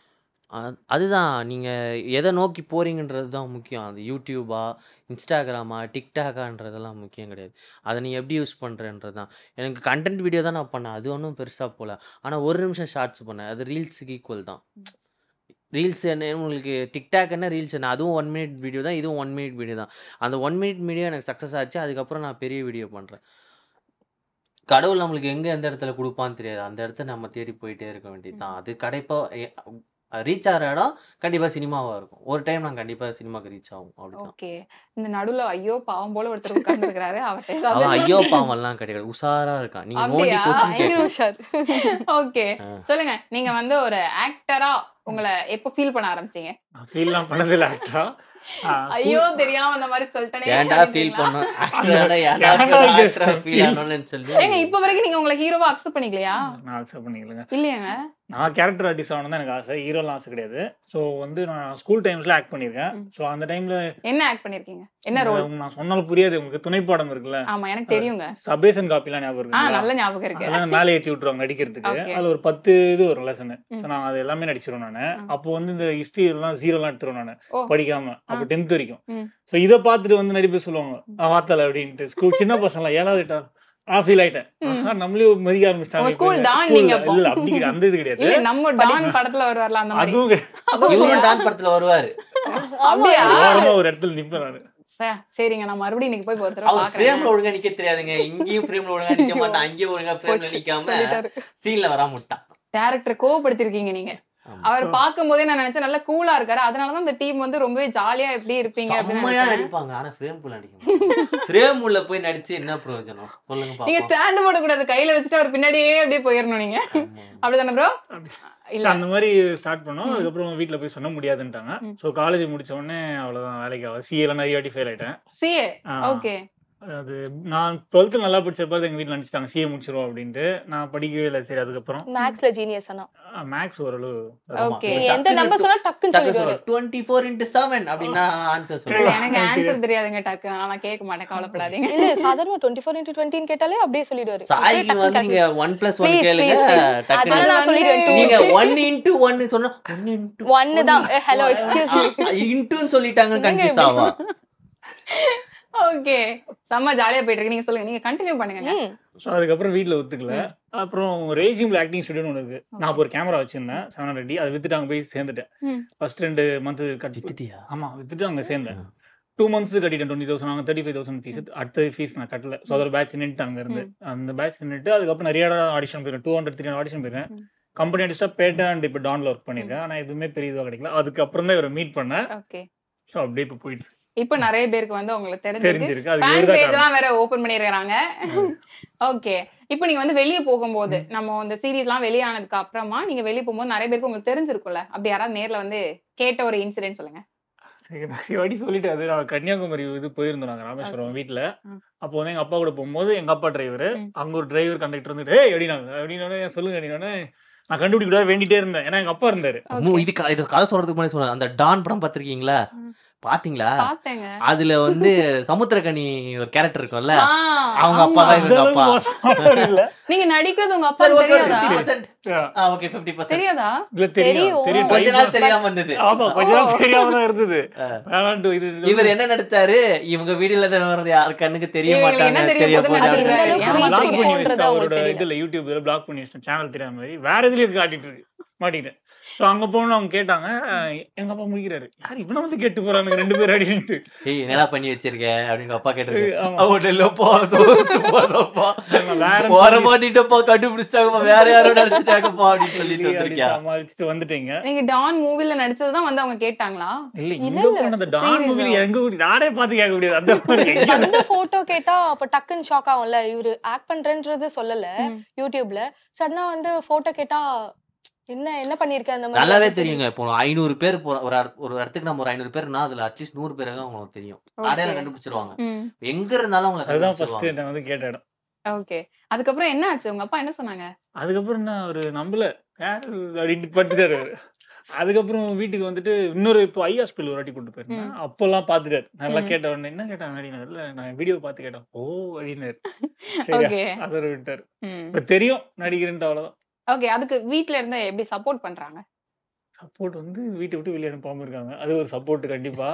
Speaker 5: அ- அதுதான் நீங்கள் எதை நோக்கி போகிறீங்கன்றது தான் முக்கியம் அது யூடியூபா இன்ஸ்டாகிராமா டிக்டாக்கான்றதெல்லாம் முக்கியம் கிடையாது அதை நீ எப்படி யூஸ் பண்ணுறன்றது தான் எனக்கு கண்டென்ட் வீடியோ தான் நான் பண்ணேன் அது ஒன்றும் பெருசாக போகல ஆனால் ஒரு நிமிஷம் ஷார்ட்ஸ் பண்ணேன் அது ரீல்ஸுக்கு ஈக்குவல் தான் ரீல்ஸ் என்ன உங்களுக்கு டிக்டாக் என்ன ரீல்ஸ் என்ன அதுவும் ஒன் மினிட் வீடியோ தான் இதுவும் ஒன் மினிட் வீடியோ தான் அந்த ஒன் மினிட் வீடியோ எனக்கு சக்ஸஸ் ஆச்சு அதுக்கப்புறம் நான் பெரிய வீடியோ பண்ணுறேன் கடவுள் நம்மளுக்கு எங்கே எந்த இடத்துல கொடுப்பான்னு தெரியாது அந்த இடத்த நம்ம தேடி போயிட்டே இருக்க வேண்டியது தான் அது கடைப்போ ரீச் ஆகிற இடம் கண்டிப்பாக சினிமாவாக இருக்கும் ஒரு டைம் நான் கண்டிப்பாக சினிமாக்கு ரீச் ஆகும் அப்படிதான்
Speaker 3: ஓகே இந்த நடுவுல ஐயோ பாவம் போல ஒருத்தர் உட்கார்ந்து இருக்கிறாரு அவர்கிட்ட
Speaker 5: அவன்
Speaker 3: ஏதாவது
Speaker 5: ஐயோ பாவம்லாம் கிடையாது உஷாரா இருக்கான் நீங்க நோண்டி
Speaker 3: அப்படியா?
Speaker 5: கொஸ்டின்
Speaker 2: பயங்கர
Speaker 5: கேட்கணும்
Speaker 2: உஷார்
Speaker 3: ஓகே
Speaker 5: ஆ.
Speaker 3: சொல்லுங்க நீங்க வந்து ஒரு ஆக்டரா உங்களை எப்போ ஃபீல் பண்ண ஆரம்பிச்சீங்க
Speaker 4: ஃபீல்லாம் பண்ணதில்லை ஆக்டரா
Speaker 3: ஐயோ தெரியாம அந்த மாதிரி சொல்லிட்டேனே
Speaker 5: ஏன்டா ஃபீல்
Speaker 3: அப்படிங்களா?
Speaker 5: பண்ணும் ஆக்டரோட ஏன்டா
Speaker 4: ஏன்டா
Speaker 5: ஆக்டரா
Speaker 4: feel
Speaker 5: ஃபீல் ஆனோம்னு சொல்லி
Speaker 3: ஏங்க இப்ப வரைக்கும் நீங்க உங்களை ஹீரோவா அக்செப்ட் பண்ணிக்கலையா
Speaker 4: நான் அக்செப்ட் பண்ணிக்கலங்க
Speaker 3: இல்லையாங்க
Speaker 4: நான் கேரக்டர் ஆர்டிஸ்ட் ஆகணும் தான் எனக்கு ஆசை ஹீரோலாம் ஆசை கிடையாது ஸோ வந்து நான் ஸ்கூல் டைம்ஸ்ல ஆக்ட் பண்ணியிருக்கேன்
Speaker 3: ம்.
Speaker 4: ஸோ அந்த டைம்ல
Speaker 3: என்ன ஆக்ட் பண்ணிருக்கீங்க என்ன ரோல்
Speaker 4: நான் சொன்னாலும் புரியாது உங்களுக்கு துணைப்பாடம் இருக்குல்ல
Speaker 3: ஆமா எனக்கு தெரியுங்க
Speaker 4: சபேசன் காப்பிலாம் ஞாபகம்
Speaker 3: ஆ
Speaker 4: இருக்கு
Speaker 3: நல்ல ஞாபகம் இருக்கு
Speaker 4: அதெல்லாம் மேலே ஏற்றி விட்டுருவாங்க நடிக்கிறதுக்கு
Speaker 3: Okay.
Speaker 4: அதுல ஒரு பத்து இது வரும் லெசன்
Speaker 3: ம்.
Speaker 4: ஸோ நான் அது எல்லாமே நடிச்சிருவேன் நான்
Speaker 3: ம்.
Speaker 4: அப்போ வந்து இந்த ஹிஸ்ட்ரி எல்லாம் ஜீரோலாம் எடுத்துருவேன் நான்
Speaker 3: ஓ.
Speaker 4: படிக்காம அப்போ டென்த் வரைக்கும்
Speaker 3: ம்.
Speaker 4: ஸோ இதை பார்த்துட்டு வந்து நிறைய பேர் சொல்லுவாங்க நான் வாத்தல அப்படின்ட்டு ஸ்கூல் சின்ன பசங்களாம் ஏழாவது எட்டாவது நான் ஃபீல் ஆயிட்டேன்
Speaker 3: ம்.
Speaker 4: ஆஹா, நம்மளே மதிக்க ஆரம்பிச்சிட்டாங்க
Speaker 3: உங்க school
Speaker 4: இப்ப.
Speaker 3: டான்
Speaker 4: School
Speaker 3: நீங்க
Speaker 4: ல-
Speaker 3: அப்போ.
Speaker 4: இல்ல அப்படி கிடையாது அந்த இது கிடையாது
Speaker 3: இல்ல நம்ம டான் படத்துல வருவார்ல அந்த மாதிரி
Speaker 4: அதுவும் கிடையாது.
Speaker 5: இவரும் டான் படத்துல வருவாரு
Speaker 3: அப்படியா
Speaker 4: ஓரமா ஒரு இடத்துல நிப்பேன் நானு
Speaker 3: சே- சரிங்க நான் மறுபடியும் இன்னைக்கு போய் ஒரு தடவை
Speaker 5: அவர்
Speaker 3: பாக்குறேன்
Speaker 5: ஃப்ரேம்ல ஒழுங்கா நிக்க தெரியாதுங்க இங்கேயும் ஃப்ரேம்ல ஒழுங்கா நிக்க மாட்டான் அங்கேயும் ஒழுங்கா ஃப்ரேம்ல
Speaker 2: போச்சு,
Speaker 5: நிக்காம
Speaker 2: சொல்லிட்டாரு.
Speaker 5: சீன்ல வராம விட்டான்
Speaker 3: டேரக்டர் கோவப்படுத்திருக்கீங்க நீங்க
Speaker 5: ஆமா.
Speaker 3: அவர் பார்க்கும் போதே நான் நினைச்சேன் நல்லா கூலா இருக்காரு அதனாலதான் இந்த டீம் வந்து ரொம்பவே ஜாலியா எப்படி இருப்பீங்க அப்படின்னு
Speaker 5: செம்மையா
Speaker 3: நினைச்சேன்.
Speaker 5: நடிப்பாங்க ஆனா ஃப்ரேம் குள்ள நடிக்க ஃப்ரேம் உள்ள போய் நடிச்சு என்ன பிரயோஜனம் சொல்லுங்க
Speaker 3: நீங்க
Speaker 5: பாப்போம்
Speaker 3: ஸ்டாண்ட் போட கூடாது கையில வச்சுட்டு அவர் பின்னாடியே அப்படியே போயிடணும் நீங்க
Speaker 5: ஆமா.
Speaker 3: அப்படிதானே ப்ரோ
Speaker 4: So,
Speaker 3: இல்ல
Speaker 4: அந்த மாதிரி ஸ்டார்ட் பண்ணோம் அதுக்கப்புறம் வீட்ல போய் சொன்ன முடியாதுன்ட்டாங்க
Speaker 3: ம்.
Speaker 4: ஸோ காலேஜ் முடிச்ச உடனே அவ்வளவுதான் வேலைக்கு ஆகும் சிஏல நிறைய வாட்டி ஃபெயில் ஆயிட்டேன்
Speaker 3: சிஏ
Speaker 4: ஆ,
Speaker 3: ஓகே
Speaker 4: அது நான் டுவெல்த்து நல்லா படிச்சப்ப எங்க வீட்ல நினைச்சிட்டாங்க சிஏ முடிச்சிருவோம் அப்படின்ட்டு நான் படிக்கவே இல்லை சரி அதுக்கப்புறம்
Speaker 2: மேக்ஸ்ல ஜீனியஸ் ஆனா
Speaker 4: மேக்ஸ் ஓரளவு
Speaker 5: ஆமா.
Speaker 3: Okay.
Speaker 2: நீங்க எந்த நம்பர் சொன்னா டக்குன்னு
Speaker 5: டக்கு
Speaker 2: சொல்லிடுவாரு
Speaker 5: சொல்லுங்க டுவெண்ட்டி ஃபோர் இன்ட்டு செவன் அப்படின்னா ஆன்சர்
Speaker 3: இல்ல,
Speaker 5: சொல்லுங்க
Speaker 3: எனக்கு ஆன்சர் தெரியாதுங்க டக்கு ஆனா நான் கேட்க மாட்டேன் கவலைப்படாதீங்க
Speaker 2: இல்ல சாதாரண டுவெண்ட்டி ஃபோர் இன்ட்டு டுவெண்ட்டின்னு கேட்டாலே அப்படியே சொல்லிடுவாரு
Speaker 5: சாய்க்கு வந்து நீங்க ஒன் பிளஸ் ஒன்
Speaker 2: Please,
Speaker 5: கேளுங்க
Speaker 2: please, please.
Speaker 5: டக்குனு
Speaker 2: அதெல்லாம் நான் சொல்லிடுவேன் two.
Speaker 5: நீங்க ஒன் இன்ட்டு ஒன்னு சொன்னா ஒன் இன்ட்டு
Speaker 2: One தான். Eh, hello, excuse me.
Speaker 5: இன்ட்டுன்னு சொல்லிட்டாங்க
Speaker 2: என்னங்க
Speaker 5: கன்ஃபியூஸ் ஆவா
Speaker 3: ஓகே செம்ம ஜாலியா போயிட்டு இருக்கு நீங்க சொல்லுங்க நீங்க கண்டினியூ பண்ணுங்க
Speaker 2: ம்.
Speaker 4: ஸோ அதுக்கப்புறம் வீட்ல ஒத்துக்கல அப்புறம் ரேஜிங் ஆக்டிங் ஸ்டுடியோன்னு ஒன்று இருக்கு நான் அப்போ ஒரு கேமரா வச்சிருந்தேன் செவன் ஹண்ட்ரட் அதை வித்துட்டு அங்க போய் சேர்ந்துட்டேன்
Speaker 3: ம்.
Speaker 4: ஃபர்ஸ்ட் ரெண்டு மந்த் கட்டி
Speaker 5: வித்துட்டியா
Speaker 4: ஆமா வித்துட்டு அங்க சேர்ந்தேன் டூ மந்த்ஸ் கட்டிட்டேன் டுவெண்ட்டி தௌசண்ட் அங்கே தேர்ட்டி ஃபைவ் தௌசண்ட் ஃபீஸ் அடுத்த ஃபீஸ் நான் கட்டல ஸோ அதோட பேட்ச் நின்றுட்டு அங்க இருந்து அந்த பேட்ச் நின்றுட்டு அதுக்கப்புறம் நிறைய ஆடிஷன் போயிருக்கேன் டூ ஹண்ட்ரட் த்ரீ ஆடிஷன் போயிருக்கேன்
Speaker 3: ம்.
Speaker 4: கம்பெனி அடிச்சா பேட்டா அண்ட் இப்போ டான்ல ஒர்க் பண்ணியிருக்கேன் ஆனா எதுவுமே பெரிய இதுவாக கிடைக்கல அதுக்கப்புறம் தான் இவரை மீட் பண்ணேன்
Speaker 3: ஓகே
Speaker 4: ஸோ அப்படியே இப்போ போயிட்டு
Speaker 3: இப்போ நிறைய பேருக்கு வந்து உங்களுக்கு தெரிஞ்சிருக்கு
Speaker 4: தெரிஞ்சிருக்கு அது
Speaker 3: ஃபேன்
Speaker 4: இவர்தான்
Speaker 3: பேஜ்
Speaker 4: காரணம்.
Speaker 3: எல்லாம் வேற ஓபன் பண்ணிருக்காங்க ஓகே இப்போ நீங்க வந்து வெளிய போகும்போது நம்ம இந்த சீரிஸ் எல்லாம் வெளியானதுக்கு அப்புறமா நீங்க வெளிய போகும்போது நிறைய பேருக்கு உங்களுக்கு தெரிஞ்சிருக்கும்ல அப்படி யாராவது நேர்ல வந்து கேட்ட ஒரு இன்சிடென்ட் சொல்லுங்க
Speaker 4: சரி, நிறைய வாட்டி சொல்லிட்டு அது நான் கன்னியாகுமரி இது போயிருந்தோம் நாங்க ராமேஸ்வரம் வீட்ல
Speaker 3: ம்.
Speaker 4: அப்போ வந்து எங்க அப்பா கூட போகும்போது எங்க அப்பா டிரைவர்
Speaker 3: ம்.
Speaker 4: அங்க ஒரு டிரைவர் கண்டக்டர் வந்துட்டு ஏய் அப்படின்னாங்க அப்படின்னு சொல்லுங்க அப்படின்னோடனே நான் கண்டுபிடிக்க கூடாது வேண்டிட்டே இருந்தேன் ஏன்னா எங்க அப்பா இருந்தாரு
Speaker 5: அம்மு, இது க- இது கதை சொல்றதுக்கு முன்னாடி சொல்றேன் அந்த டான் படம் பாத்திருக்கீங்களா
Speaker 3: ம்.
Speaker 5: பாத்தீங்களா
Speaker 3: பாத்தேங்க
Speaker 5: அதுல வந்து சமுத்திரக்கனி ஒரு கேரக்டர் இருக்கும்ல
Speaker 3: ஆ,
Speaker 5: அவங்க
Speaker 3: ஆமா.
Speaker 5: அப்பா தான்
Speaker 4: அந்த
Speaker 5: இவங்க
Speaker 4: அளவுக்கு
Speaker 5: அப்பா
Speaker 4: மோசமா இல்ல
Speaker 3: நீங்க நடிக்கிறது உங்க அப்பா
Speaker 5: சரி ஓகே
Speaker 3: தெரியாதா
Speaker 5: fifty percent okay fifty percent
Speaker 3: தெரியாதா
Speaker 4: இல்ல தெரியும்
Speaker 2: தெரியும்.
Speaker 4: தெரியும்
Speaker 5: கொஞ்ச
Speaker 4: try
Speaker 5: நாள்
Speaker 4: பண்ண-
Speaker 5: தெரியாம வந்தது
Speaker 4: ஆமா கொஞ்ச நாள்
Speaker 3: ஓ.
Speaker 4: தெரியாம தான் இருந்தது
Speaker 5: ஆ.
Speaker 4: வேணான்ட்டு இது இது
Speaker 5: இவர் என்ன நடிச்சாரு இவங்க வீடுல தான் வர்றது யாரு கண்ணுக்கு தெரிய
Speaker 3: இவங்களுக்கு என்ன
Speaker 5: மாட்டாங்க
Speaker 3: தெரிய
Speaker 5: தெரிய
Speaker 3: போகுதுன்னு
Speaker 5: போகுது
Speaker 3: நினைக்கிறாரு.
Speaker 5: அப்படின்னு.
Speaker 2: ஏமாத்தி
Speaker 4: பிளாக் பண்ணி
Speaker 2: போன்றது
Speaker 4: வச்சுட்டு
Speaker 2: அவங்களுக்கு
Speaker 4: அவரோட
Speaker 2: தெரியல.
Speaker 4: இதுல யூடியூப்ல பிளாக் பண்ணி வச்சிட்டேன் சேனல் தெரியாத மாதிரி வேற இதுலயும் காட்டிட்டு இருக்கு மாட்டிக்கிட்டேன் சோ அங்க போன அவங்க கேட்டாங்க எங்க அப்பா முடிக்கிறாரு யார் இவனை வந்து கேட்டு போறாங்க ரெண்டு பேரும் அப்படின்ட்டு
Speaker 5: ஏய் என்னடா பண்ணி வச்சிருக்க அப்படின்னு அப்பா கேட்டிருக்கு
Speaker 4: ஆமா.
Speaker 5: அவன் இல்லப்பா தோச்சு போறப்பா
Speaker 4: வேற
Speaker 5: போற மாட்டிட்டப்பா கண்டுபிடிச்சிட்டாங்கப்பா வேற யாரோ நடிச்சிட்டாங்கப்பா அப்படின்னு சொல்லிட்டு வந்திருக்கியா
Speaker 4: சமாளிச்சுட்டு வந்துட்டீங்க
Speaker 3: நீங்க டான் மூவில நடிச்சதுதான் வந்து அவங்க கேட்டாங்களா
Speaker 4: இல்ல
Speaker 2: இல்ல,
Speaker 4: இங்க
Speaker 2: இல்ல.
Speaker 4: போன அந்த டான்
Speaker 3: Serious
Speaker 4: மூவி
Speaker 3: ஆ?
Speaker 4: எங்க ஊர் நானே பாத்து கேட்க முடியாது அந்த மாதிரி எங்க
Speaker 2: அந்த போட்டோ கேட்டா அப்ப டக்குன்னு ஷாக் ஆகும்ல இவரு ஆக்ட் பண்றேன்றது சொல்லல
Speaker 3: ம்.
Speaker 2: யூடியூப்ல சடனா வந்து போட்டோ கேட்டா என்ன என்ன பண்ணிருக்க அந்த மாதிரி
Speaker 5: நல்லாவே
Speaker 2: அப்படின்னு சொல்லி-
Speaker 5: தெரியுங்க இப்போ ஐநூறு பேர் போற ஒரு இடத்து- ஒரு இடத்துக்கு நம்ம ஒரு ஐநூறு பேர்னா அதுல அட்லீஸ்ட் நூறு பேருக்கு அவங்களுக்கு தெரியும் அடையாளம் கண்டுபிடிச்சிருவாங்க
Speaker 3: ம்
Speaker 5: எங்க இருந்தாலும் அவங்களை
Speaker 4: அதுதான் ஃபர்ஸ்ட்
Speaker 5: கண்டுபிடிச்சிருவாங்க
Speaker 4: நான் வந்து கேட்ட இடம்
Speaker 3: ஓகே அதுக்கப்புறம் என்ன ஆச்சு உங்க அப்பா என்ன சொன்னாங்க
Speaker 4: அதுக்கப்புறம் நான் ஒரு நம்பல யார் அப்படின்ட்டு படுத்துட்டாரு அவரு. அதுக்கப்புறம் வீட்டுக்கு வந்துட்டு இன்னொரு இப்போ ஐ ஹாஸ்பிட்டல் ஒரு வாட்டி கூட்டு போயிருந்தேன் அப்பெல்லாம் பாத்துட்டாரு நல்லா
Speaker 3: ம்.
Speaker 4: கேட்ட உடனே என்ன கேட்டாங்க அப்படின்னு இல்ல நான் வீடியோ பார்த்து கேட்டேன் ஓ அப்படின்னாரு சரி
Speaker 3: ஓகே
Speaker 4: அதோட விட்டாரு
Speaker 3: ம்
Speaker 4: இப்ப தெரியும் நடிக்கிறேன்ட்டு அவ்வளவுதான்
Speaker 3: ஓகே அதுக்கு வீட்ல இருந்து எப்படி சப்போர்ட் பண்றாங்க
Speaker 4: சப்போர்ட் வந்து வீட்டை விட்டு வெளியே அனுப்பாம இருக்காங்க அது ஒரு சப்போர்ட் கண்டிப்பா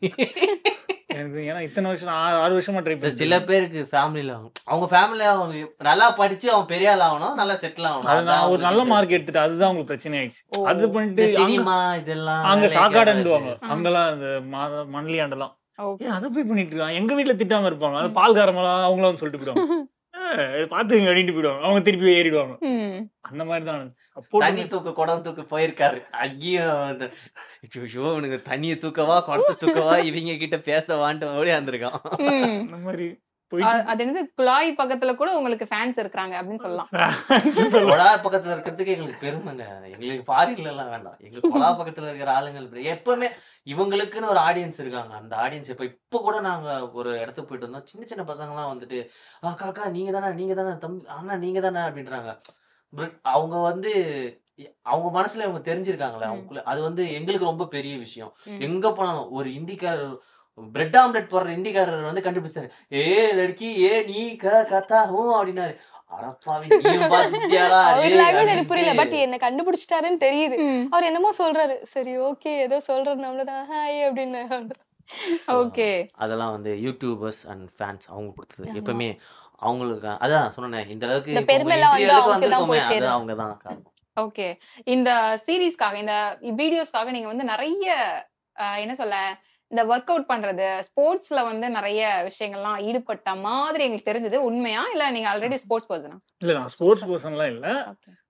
Speaker 4: எனக்கு ஏன்னா இத்தனை வருஷம் நான் ஆறு ஆறு வருஷமா ட்ரை
Speaker 5: இந்த
Speaker 4: பண்ணி
Speaker 5: சில பேருக்கு ஃபேமிலில அவங்க ஃபேமிலில அவங்க நல்லா படிச்சு அவன் பெரிய ஆள் ஆகணும் நல்லா செட்டில் ஆகணும்
Speaker 4: அது நான் ஒரு
Speaker 5: அதான்
Speaker 4: நல்ல
Speaker 5: அவங்களுக்கு
Speaker 4: மார்க் எடுத்துட்டு அதுதான் உங்களுக்கு பிரச்சனை ஆயிடுச்சு
Speaker 3: ஓ.
Speaker 4: அது பண்ணிட்டு
Speaker 5: இந்த
Speaker 4: அங்க-
Speaker 5: சினிமா இதெல்லாம்
Speaker 4: அங்க
Speaker 5: வேலைக்கு
Speaker 4: சாக்காடுவாங்க
Speaker 5: ஆகாது.
Speaker 4: அங்கெல்லாம் அந்த மாத மண்லி ஆண்டெல்லாம்
Speaker 3: ஓகே
Speaker 4: ஏன் அதை போய் பண்ணிட்டு இருக்கான் எங்க வீட்டுல திட்டாம இருப்பாங்க அது பால்காரமெல்லாம் அவங்களும் வந்து சொல்லிட்டு போயிடுவாங்க ஏய், பாத்துங்க அப்படின்ட்டு போயிடுவாங்க அவங்க திருப்பி ஏறிடுவாங்க
Speaker 3: ம்
Speaker 4: அந்த மாதிரி தான்
Speaker 5: தண்ணி தூக்க குடம் தூக்க போயிருக்காரு ஐயோ அந்த ஐயோ இவனுக்கு தண்ணியை தூக்கவா குடத்தை தூக்கவா இவங்க கிட்ட பேசவான்ட்டு ஓடி வந்திருக்கான்
Speaker 3: ம்
Speaker 4: அந்த மாதிரி
Speaker 3: அ-
Speaker 4: போயிட்டு
Speaker 3: அது என்னது குழாய் பக்கத்துல கூட உங்களுக்கு ஃபேன்ஸ் இருக்காங்க அப்படின்னு சொல்லலாம்
Speaker 5: கொடா பக்கத்துல இருக்கிறதுக்கு எங்களுக்கு பெருமைங்க எங்களுக்கு ஃபாரின்ல எல்லாம் வேண்டாம் எங்களுக்கு கொடா பக்கத்துல இருக்கிற ஆளுங்கள் பெரிய- எப்பவுமே இவங்களுக்குன்னு ஒரு ஆடியன்ஸ் இருக்காங்க அந்த ஆடியன்ஸ் இப்ப இப்ப கூட நாங்க ஒரு இடத்துக்கு போயிட்டு இருந்தோம் சின்ன சின்ன பசங்கலாம் வந்துட்டு அக்கா அக்கா நீங்க தானே நீங்க தானே தம்பி அண்ணா நீங்க தானே அப்படின்றாங்க But அவங்க வந்து அவங்க மனசுல அவங்க தெரிஞ்சிருக்காங்களே
Speaker 3: ம்.
Speaker 5: அவங்களுக்குள்ள அது வந்து எங்களுக்கு ரொம்ப பெரிய விஷயம்
Speaker 3: ம்.
Speaker 5: எங்க போனாலும் ஒரு இந்திக்காரர் பிரெட் ஆம்லெட் போடுற இந்திக்காரர் வந்து கண்டுபிடிச்சாரு ஏ லடுக்கி ஏ நீ க கத்தா ஹூ அப்படின்னாரு அடப்பாவி நீயும் பாத்துட்டியாடா
Speaker 2: அவர்
Speaker 5: டேய்
Speaker 2: லாங்குவேஜ் எனக்கு
Speaker 5: அப்படின்ட்டு.
Speaker 2: புரியல பட் என்ன கண்டுபிடிச்சிட்டாருன்னு தெரியுது
Speaker 3: ம்
Speaker 2: அவர் என்னமோ சொல்றாரு சரி ஓகே ஏதோ சொல்றாரு நம்மளதான் ஹாய் அப்படின்னு
Speaker 5: So,
Speaker 3: ஓகே
Speaker 5: அதெல்லாம் வந்து யூடியூபர்ஸ் அண்ட் ஃபேன்ஸ் அவங்க கொடுத்தது
Speaker 3: ஆமா.
Speaker 5: எப்பவுமே அவங்களுக்கு அதான் சொன்னேன் இந்த அளவுக்கு
Speaker 2: இந்த
Speaker 5: இப்ப உங்க
Speaker 2: பெருமைலாம் வந்து
Speaker 5: interview
Speaker 2: அவங்களுக்கு தான்
Speaker 5: வந்திருக்கோமே,
Speaker 2: போய்
Speaker 5: அது
Speaker 2: சேரும்.
Speaker 5: அவங்க தான் காரணம்
Speaker 3: ஓகே இந்த சீரீஸ்க்காக இந்த வீடியோஸ்க்காக நீங்க வந்து நிறைய அஹ், என்ன சொல்ல இந்த ஒர்க் அவுட் பண்றது ஸ்போர்ட்ஸ்ல வந்து நிறைய விஷயங்கள்லாம் ஈடுபட்ட மாதிரி எங்களுக்கு தெரிஞ்சது உண்மையா இல்ல நீங்க ஆல்ரெடி ஸ்போர்ட்ஸ் பர்சனா
Speaker 4: இல்ல நான் ஸ்போர்ட்ஸ் பர்சன்லாம் இல்ல
Speaker 3: ஓகே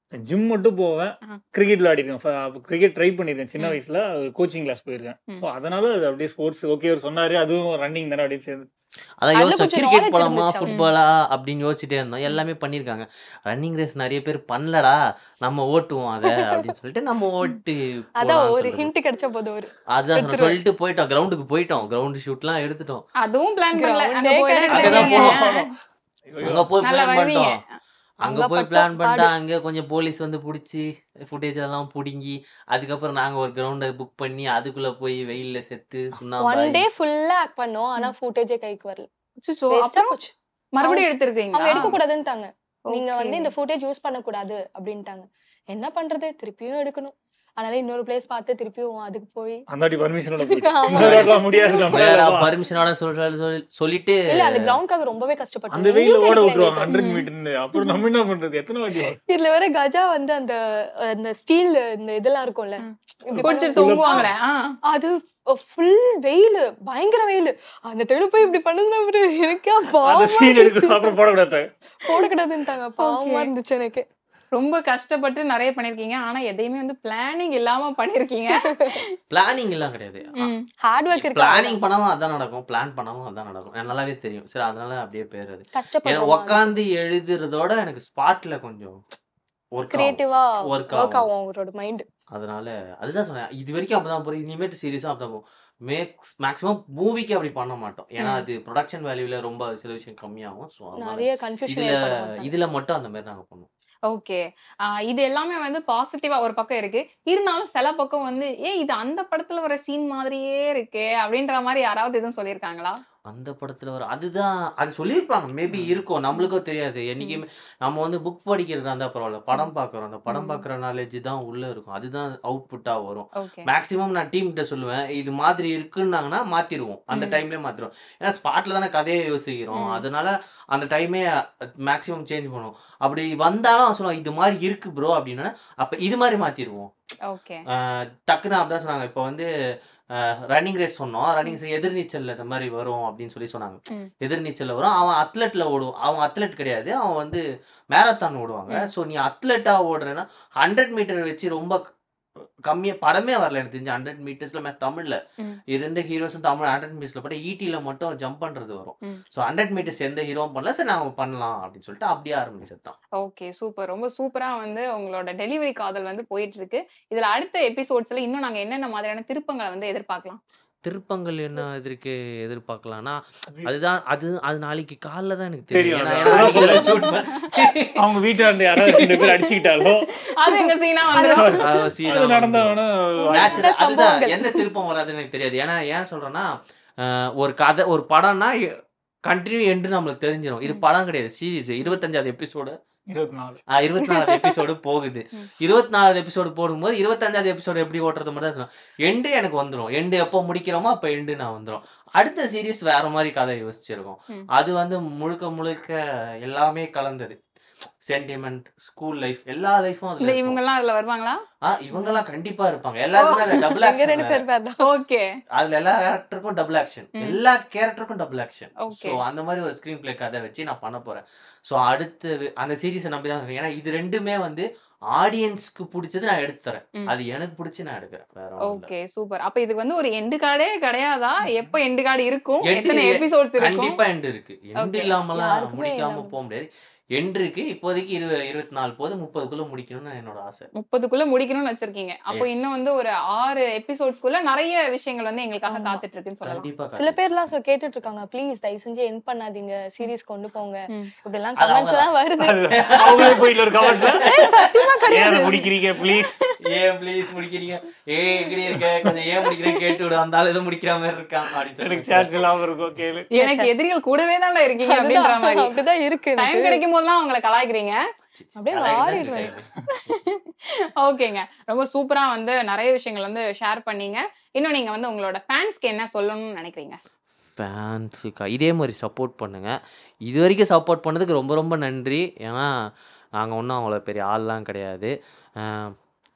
Speaker 4: ஜிம் மட்டும் போவேன்
Speaker 3: ஆ.
Speaker 4: கிரிக்கெட் விளையாடிருக்கேன் கிரிக்கெட் ட்ரை பண்ணிருக்கேன் சின்ன
Speaker 3: ம்.
Speaker 4: வயசுல கோச்சிங் கிளாஸ் போயிருக்கேன்
Speaker 3: ம்.
Speaker 4: So, அதனால அது அப்படியே ஸ்போர்ட்ஸ் ஓகே அவர் சொன்னாரு அதுவும் ரன்னிங் தானே அப்படின்னு சேர்ந்து
Speaker 5: அதான்
Speaker 2: அதுல
Speaker 5: யோசிச்சோம்
Speaker 2: கொஞ்சம்
Speaker 5: கிரிக்கெட்
Speaker 2: knowledge
Speaker 5: போலாமா
Speaker 2: இருந்துச்சு
Speaker 5: ஃபுட்பாலா அப்படின்னு யோசிச்சுட்டே இருந்தோம் எல்லாமே பண்ணியிருக்காங்க ரன்னிங் ரேஸ் நிறைய பேர் பண்ணலடா நம்ம ஓட்டுவோம் அதை அப்படின்னு சொல்லிட்டு நம்ம ஓட்டு
Speaker 2: அதான்
Speaker 5: போலாம்னு
Speaker 2: ஒரு
Speaker 5: சொல்றது.
Speaker 2: ஹிண்ட் கிடைச்ச போது ஒரு
Speaker 5: அதான் நான்
Speaker 2: எடுத்துருவேன்.
Speaker 5: சொல்லிட்டு போயிட்டோம் கிரவுண்டுக்கு போயிட்டோம் கிரவுண்ட் ஷூட்லாம் எடுத்துட்டோம்
Speaker 3: அதுவும் பிளான் பண்ணல
Speaker 2: Ground
Speaker 3: அங்க
Speaker 2: ஏ
Speaker 3: போய்
Speaker 2: கிடையாது.
Speaker 5: அங்கதான்
Speaker 3: எடுத்துருவீங்க.
Speaker 5: அங்க போய்
Speaker 3: நல்லா
Speaker 5: பிளான்
Speaker 3: வருவீங்க
Speaker 5: பண்ணிட்டோம் அங்க
Speaker 2: அங்க
Speaker 5: போய்
Speaker 2: பட்ட
Speaker 5: பிளான் பண்ணிட்டா
Speaker 2: பாடு.
Speaker 5: அங்க கொஞ்சம் போலீஸ் வந்து புடிச்சு ஃபுட்டேஜ் எல்லாம் புடுங்கி அதுக்கப்புறம் நாங்க ஒரு கிரவுண்டை புக் பண்ணி அதுக்குள்ள போய் வெயில்ல செத்து
Speaker 2: ஒன்
Speaker 5: சுண்ணாம்பு
Speaker 2: டே ஃபுல்லா ஆக்ட் பண்ணோம் ஆனா ஃபுட்டேஜே கைக்கு வரல
Speaker 3: அச்சச்சோ,
Speaker 2: வேஸ்டா
Speaker 3: அப்புறம்
Speaker 2: போச்சு
Speaker 3: மறுபடியும்
Speaker 2: அவங்க
Speaker 3: எடுத்திருக்கீங்களா
Speaker 2: எடுக்க கூடாதுன்னுட்டாங்க நீங்க
Speaker 3: Okay.
Speaker 2: வந்து இந்த ஃபுட்டேஜ் யூஸ் பண்ண கூடாது அப்படின்ட்டாங்க என்ன பண்றது திருப்பியும் எடுக்கணும் அதனால இன்னொரு பிளேஸ் பார்த்து திருப்பியும் அதுக்கு போய்
Speaker 4: அந்தாடி பர்மிஷனோட போயிட்டு
Speaker 2: ஆமா.
Speaker 4: இந்த வாட்டிலாம் முடியாது
Speaker 5: வேற
Speaker 4: நம்மளால.
Speaker 5: பர்மிஷனோட சொல்ற சொல்லி- சொல்லிட்டு
Speaker 2: இல்ல அந்த கிரவுண்ட்காக ரொம்பவே கஷ்டப்பட்டோம்
Speaker 4: அந்த வெயில
Speaker 2: எங்களுக்கும்
Speaker 4: ஓட
Speaker 2: கிடைக்கல
Speaker 4: விட்டுருவாங்க
Speaker 2: எங்களுக்கு.
Speaker 4: ஹண்ட்ரட் மீட்டர்னு அப்புறம் நம்ம என்ன பண்றது எத்தனை வாட்டி வரும்?
Speaker 2: இதுல வேற கஜா வந்து அந்த அந்த ஸ்டீல் இந்த இதெல்லாம் இருக்கும்ல
Speaker 3: ம்.
Speaker 2: இப்படி
Speaker 3: குடிச்சிட்டு
Speaker 2: பண்ணுவாங்க.
Speaker 3: தூங்குவாங்களே ஆ.
Speaker 2: அது ஃபுல் வெயில் பயங்கர வெயில் அந்த தெரு போய் இப்படி பண்ணுதுன்னா அப்புறம் எனக்கே
Speaker 4: அந்த
Speaker 2: பாவமா
Speaker 4: சீன் எடுத்து
Speaker 2: இருந்துச்சு.
Speaker 4: அப்புறம் போடக்கூடாது
Speaker 2: போடக்கூடாதுன்னுட்டாங்க பாவமா
Speaker 3: Okay.
Speaker 2: இருந்துச்சு எனக்கு
Speaker 3: ரொம்ப கஷ்டப்பட்டு நிறைய பண்ணிருக்கீங்க ஆனா எதையுமே வந்து பிளானிங் இல்லாம பண்ணிருக்கீங்க
Speaker 5: பிளானிங் எல்லாம் கிடையாது
Speaker 2: ஹார்ட் ஒர்க் இருக்கு
Speaker 5: பிளானிங் பண்ணாலும் அதான் நடக்கும் பிளான் பண்ணாலும் அதான் நடக்கும் எனக்கு நல்லாவே தெரியும் சரி அதனால அப்படியே போயிடுறது எனக்கு
Speaker 2: கஷ்டப்படுறோம்
Speaker 5: உட்காந்து எழுதுறதோட எனக்கு ஸ்பாட்ல கொஞ்சம் ஒர்க்
Speaker 2: கிரியேட்டிவா
Speaker 5: ஒர்க்
Speaker 2: ஒர்க்
Speaker 5: ஆகும்
Speaker 2: ஆகும் அவரோட மைண்ட்
Speaker 5: அதனால அதுதான் சொன்னேன் இது வரைக்கும் அப்பதான் போறோம் இனிமேட்டு சீரியஸா அப்பதான் போகும் மேக்ஸ் மேக்ஸிமம் மூவிக்கு அப்படி பண்ண மாட்டோம் ஏன்னா
Speaker 2: ம்.
Speaker 5: அது ப்ரொடக்ஷன் வேல்யூல ரொம்ப சில விஷயம் கம்மியாகும் ஸோ
Speaker 2: நிறைய கன்ஃபியூஷன்
Speaker 5: இதுல
Speaker 2: ஏற்படும்
Speaker 5: இதுல மட்டும் அந்த மாதிரி நாங்க பண்ணுவோம்
Speaker 3: ஓகே இது எல்லாமே வந்து பாசிட்டிவா ஒரு பக்கம் இருக்கு இருந்தாலும் சில பக்கம் வந்து ஏ இது அந்த படத்துல வர சீன் மாதிரியே இருக்கு அப்படின்ற மாதிரி யாராவது எதுவும் சொல்லியிருக்காங்களா
Speaker 5: அந்த படத்துல வர அதுதான் அது சொல்லியிருப்பாங்க மேபி இருக்கும் நம்மளுக்கும் தெரியாது என்னைக்குமே நம்ம வந்து புக் படிக்கிறதா இருந்தா பரவாயில்ல படம் பார்க்குறோம் அந்த படம்
Speaker 3: ம்.
Speaker 5: பார்க்குற நாலேஜ் தான் உள்ள இருக்கும் அதுதான் அவுட்புட்டா வரும்
Speaker 3: ஓகே
Speaker 5: மேக்ஸிமம் நான் டீம் கிட்ட சொல்லுவேன் இது மாதிரி இருக்குன்னாங்கன்னா மாத்திருவோம் அந்த
Speaker 3: ம்.
Speaker 5: டைம்லயே மாத்திருவோம் ஏன்னா ஸ்பாட்ல தானே கதையை யோசிக்கிறோம்
Speaker 3: ம்.
Speaker 5: அதனால அந்த டைமே மேக்ஸிமம் சேஞ்ச் பண்ணுவோம் அப்படி வந்தாலும் அவன் சொல்லுவான் இது மாதிரி இருக்கு ப்ரோ அப்படின்னா அப்ப இது மாதிரி மாத்திருவோம்
Speaker 3: ஓகே
Speaker 5: ஆஹ் டக்குன்னு அப்படிதான் சொன்னாங்க இப்போ வந்து ரன்னிங் ரேஸ் சொன்னோம் ரன்னிங் எதிர்நீச்சல்ல இந்த மாதிரி வரும் அப்படின்னு சொல்லி சொன்னாங்க
Speaker 3: ம்.
Speaker 5: எதிர்நீச்சல்ல வரும் அவன் அத்லெட்ல ஓடுவான் அவன் அத்லெட் கிடையாது அவன் வந்து மேரத்தான் ஓடுவாங்க
Speaker 3: ம்.
Speaker 5: ஸோ நீ அத்லெட்டா ஓடுறேன்னா ஹண்ட்ரட் மீட்டர் வச்சு ரொம்ப க- கம்மியா படமே வரல எனக்கு தெரிஞ்சு ஹண்ட்ரட் மீட்டர்ஸ்ல தமிழ்ல
Speaker 3: ம்.
Speaker 5: இரண்டு ஹீரோஸும் தமிழ் ஹண்ட்ரட் மீட்டர்ஸ்ல பட் ஈட்டில மட்டும் ஜம்ப் பண்றது வரும்
Speaker 3: ம்.
Speaker 5: ஸோ ஹண்ட்ரட் மீட்டர்ஸ் எந்த ஹீரோவும் பண்ணல சரி நாம பண்ணலாம் அப்படின்னு சொல்லிட்டு அப்படியே ஆரம்பிச்சது தான்
Speaker 3: ஓகே சூப்பர் ரொம்ப சூப்பரா வந்து உங்களோட டெலிவரி காதல் வந்து போயிட்டு இருக்கு இதுல அடுத்த எபிசோட்ஸ்ல இன்னும் நாங்க என்னென்ன மாதிரியான திருப்பங்களை வந்து எதிர்பார்க்கலாம்
Speaker 5: திருப்பங்கள் என்ன எதிர்க்கு எதிர்பார்க்கலாம்னா அதுதான் அது அது நாளைக்கு காலைல தான் எனக்கு
Speaker 4: தெரியும்,
Speaker 5: தெரியும் ஏன்னா
Speaker 4: அதான்
Speaker 5: ஏன்னா இதெல்லாம்
Speaker 4: சொல்றேன்.
Speaker 5: shoot பண்ண-
Speaker 4: அவங்க வீட்டாண்ட யாராவது ரெண்டு பேர் அடிச்சுக்கிட்டாலும்
Speaker 3: அது எங்க சீனா வந்துடும்
Speaker 5: அது scene
Speaker 4: அது
Speaker 5: ஆ வந்துரும்.
Speaker 4: நடந்தாங்கன்னா
Speaker 5: Natural- அதுதான்
Speaker 2: சம்பவங்கள்.
Speaker 5: என்ன திருப்பம் வராதுன்னு எனக்கு தெரியாது ஏன்னா ஏன் சொல்றேன்னா அஹ், ஒரு கதை ஒரு படம்னா கண்டினியூ என்று நம்மளுக்கு தெரிஞ்சிடும் இது
Speaker 3: ம்.
Speaker 5: படம் கிடையாது சீரிஸ் இருபத்தஞ்சாவது எபிசோடு
Speaker 4: இருபத்தி நாலு
Speaker 5: இருபத்தி நாலாவது எபிசோடு போகுது
Speaker 3: ம்.
Speaker 5: இருபத்தி நாலாவது எபிசோடு போடும்போது இருபத்தஞ்சாவது எபிசோடு எப்படி ஓட்டுறது மட்டும் தான் சொல்லணும் எண்டு எனக்கு வந்துடும் எண்டு எப்போ முடிக்கிறோமோ அப்போ எண்டு நான் வந்துடும் அடுத்த சீரிஸ் வேற மாதிரி கதை யோசிச்சிருக்கோம்
Speaker 3: ம்.
Speaker 5: அது வந்து முழுக்க முழுக்க எல்லாமே கலந்தது சென்டிமெண்ட் ஸ்கூல் லைஃப் எல்லா லைஃபும்
Speaker 3: இந்த
Speaker 5: அதுல
Speaker 3: இவங்க எல்லாம் அதுல வருவாங்களா
Speaker 5: ஆ இவங்கெல்லாம் கண்டிப்பா இருப்பாங்க எல்லாருக்குமே அந்த டபுள்
Speaker 2: எங்க ரெண்டு
Speaker 5: ஆக்ஷன்
Speaker 2: பேர் பேர் தான்
Speaker 3: ஓகே
Speaker 5: அதுல எல்லா கேரக்டருக்கும் டபுள் ஆக்ஷன்
Speaker 3: ம்.
Speaker 5: எல்லா கேரக்டருக்கும் டபுள் ஆக்ஷன்
Speaker 3: Okay.
Speaker 5: ஸோ அந்த மாதிரி ஒரு ஸ்க்ரீன் பிளே கதை வச்சு நான் பண்ண போறேன் ஸோ அடுத்து அந்த சீரிஸை நம்பி தான் இருக்கேன் ஏன்னா இது ரெண்டுமே வந்து ஆடியன்ஸ்க்கு பிடிச்சது நான் எடுத்து தரேன்
Speaker 3: ம்.
Speaker 5: அது எனக்கு பிடிச்சி நான் எடுக்கிறேன் வேற ஒண்ணும் இல்ல.
Speaker 3: ஓகே சூப்பர் அப்ப இதுக்கு வந்து ஒரு எண்டு கார்டே கிடையாதா எப்ப எண்டு கார்டு இருக்கும்
Speaker 5: End
Speaker 3: எத்தனை
Speaker 5: எ-
Speaker 3: எபிசோட்ஸ் இருக்கும்
Speaker 5: கண்டிப்பா எண்டு இருக்கு எண்டு
Speaker 3: Okay.
Speaker 5: இல்லாமலாம்
Speaker 2: யாருக்குமே
Speaker 5: முடிக்காம
Speaker 2: இல்லாம.
Speaker 5: போக முடியாது எண்டு இருக்கு இப்போதைக்கு இரு இருபத்தி நாலு போது முப்பதுக்குள்ள முடிக்கணும்னு என்னோட ஆசை
Speaker 3: முப்பதுக்குள்ள முடிக்கணும்னு வச்சிருக்கீங்க அப்போ
Speaker 5: Yes.
Speaker 3: இன்னும் வந்து ஒரு ஆறு எபிசோட்ஸ்க்குள்ள நிறைய விஷயங்கள் வந்து எங்களுக்காக
Speaker 2: ஆமா.
Speaker 3: காத்துட்டு இருக்குன்னு சொல்லலாம்
Speaker 5: கண்டிப்பா
Speaker 2: சில பேர்லாம் சொ- கேட்டுட்டு இருக்காங்க ப்ளீஸ் தயவு செஞ்சு என் பண்ணாதீங்க சீரிஸ் கொண்டு போங்க
Speaker 3: ம்.
Speaker 2: இப்படி எல்லாம்
Speaker 5: அது
Speaker 2: கமெண்ட்ஸ் எல்லாம் வருது
Speaker 4: அது அவங்களே போயிட்டு ஒரு கமெண்ட்ல
Speaker 2: சத்தியமா கிடையாது
Speaker 4: ஏன் முடிக்கிறீங்க ப்ளீஸ்
Speaker 5: ஏன் ப்ளீஸ் முடிக்கிறீங்க ஏ எங்கடி இருக்க கொஞ்சம் ஏன் முடிக்கிறேன் கேட்டு விடு வந்தாலும் எதுவும் முடிக்கிற மாதிரி இருக்கான் அப்படின்னு
Speaker 4: எனக்கு
Speaker 5: சொல்லி
Speaker 4: சாட் இல்லாம இருக்கும் கேளு
Speaker 3: எனக்கு எதிரிகள் கூடவே தான்டா இருக்கீங்க அப்படின்ற
Speaker 2: அதுதான்,
Speaker 3: மாதிரி
Speaker 2: அப்படிதான் இருக்கு
Speaker 3: டைம்
Speaker 2: எனக்கு.
Speaker 3: கிடைக்கும் போதெல்லாம் அவங்கள கலாய்க்கிறீங்க
Speaker 2: அப்படியே
Speaker 5: கலாய்க்க தான்
Speaker 2: மாறிடுவேன்.
Speaker 5: time.
Speaker 3: ஓகேங்க ரொம்ப சூப்பரா வந்து நிறைய விஷயங்கள் வந்து ஷேர் பண்ணீங்க இன்னும் நீங்க வந்து உங்களோட ஃபேன்ஸ்க்கு என்ன சொல்லணும்னு நினைக்கிறீங்க
Speaker 5: ஃபேன்ஸுக்கா இதே மாதிரி சப்போர்ட் பண்ணுங்க இது வரைக்கும் சப்போர்ட் பண்ணதுக்கு ரொம்ப ரொம்ப நன்றி ஏன்னா நாங்கள் ஒன்றும் அவ்வளோ பெரிய ஆள்லாம் கிடையாது அஹ்,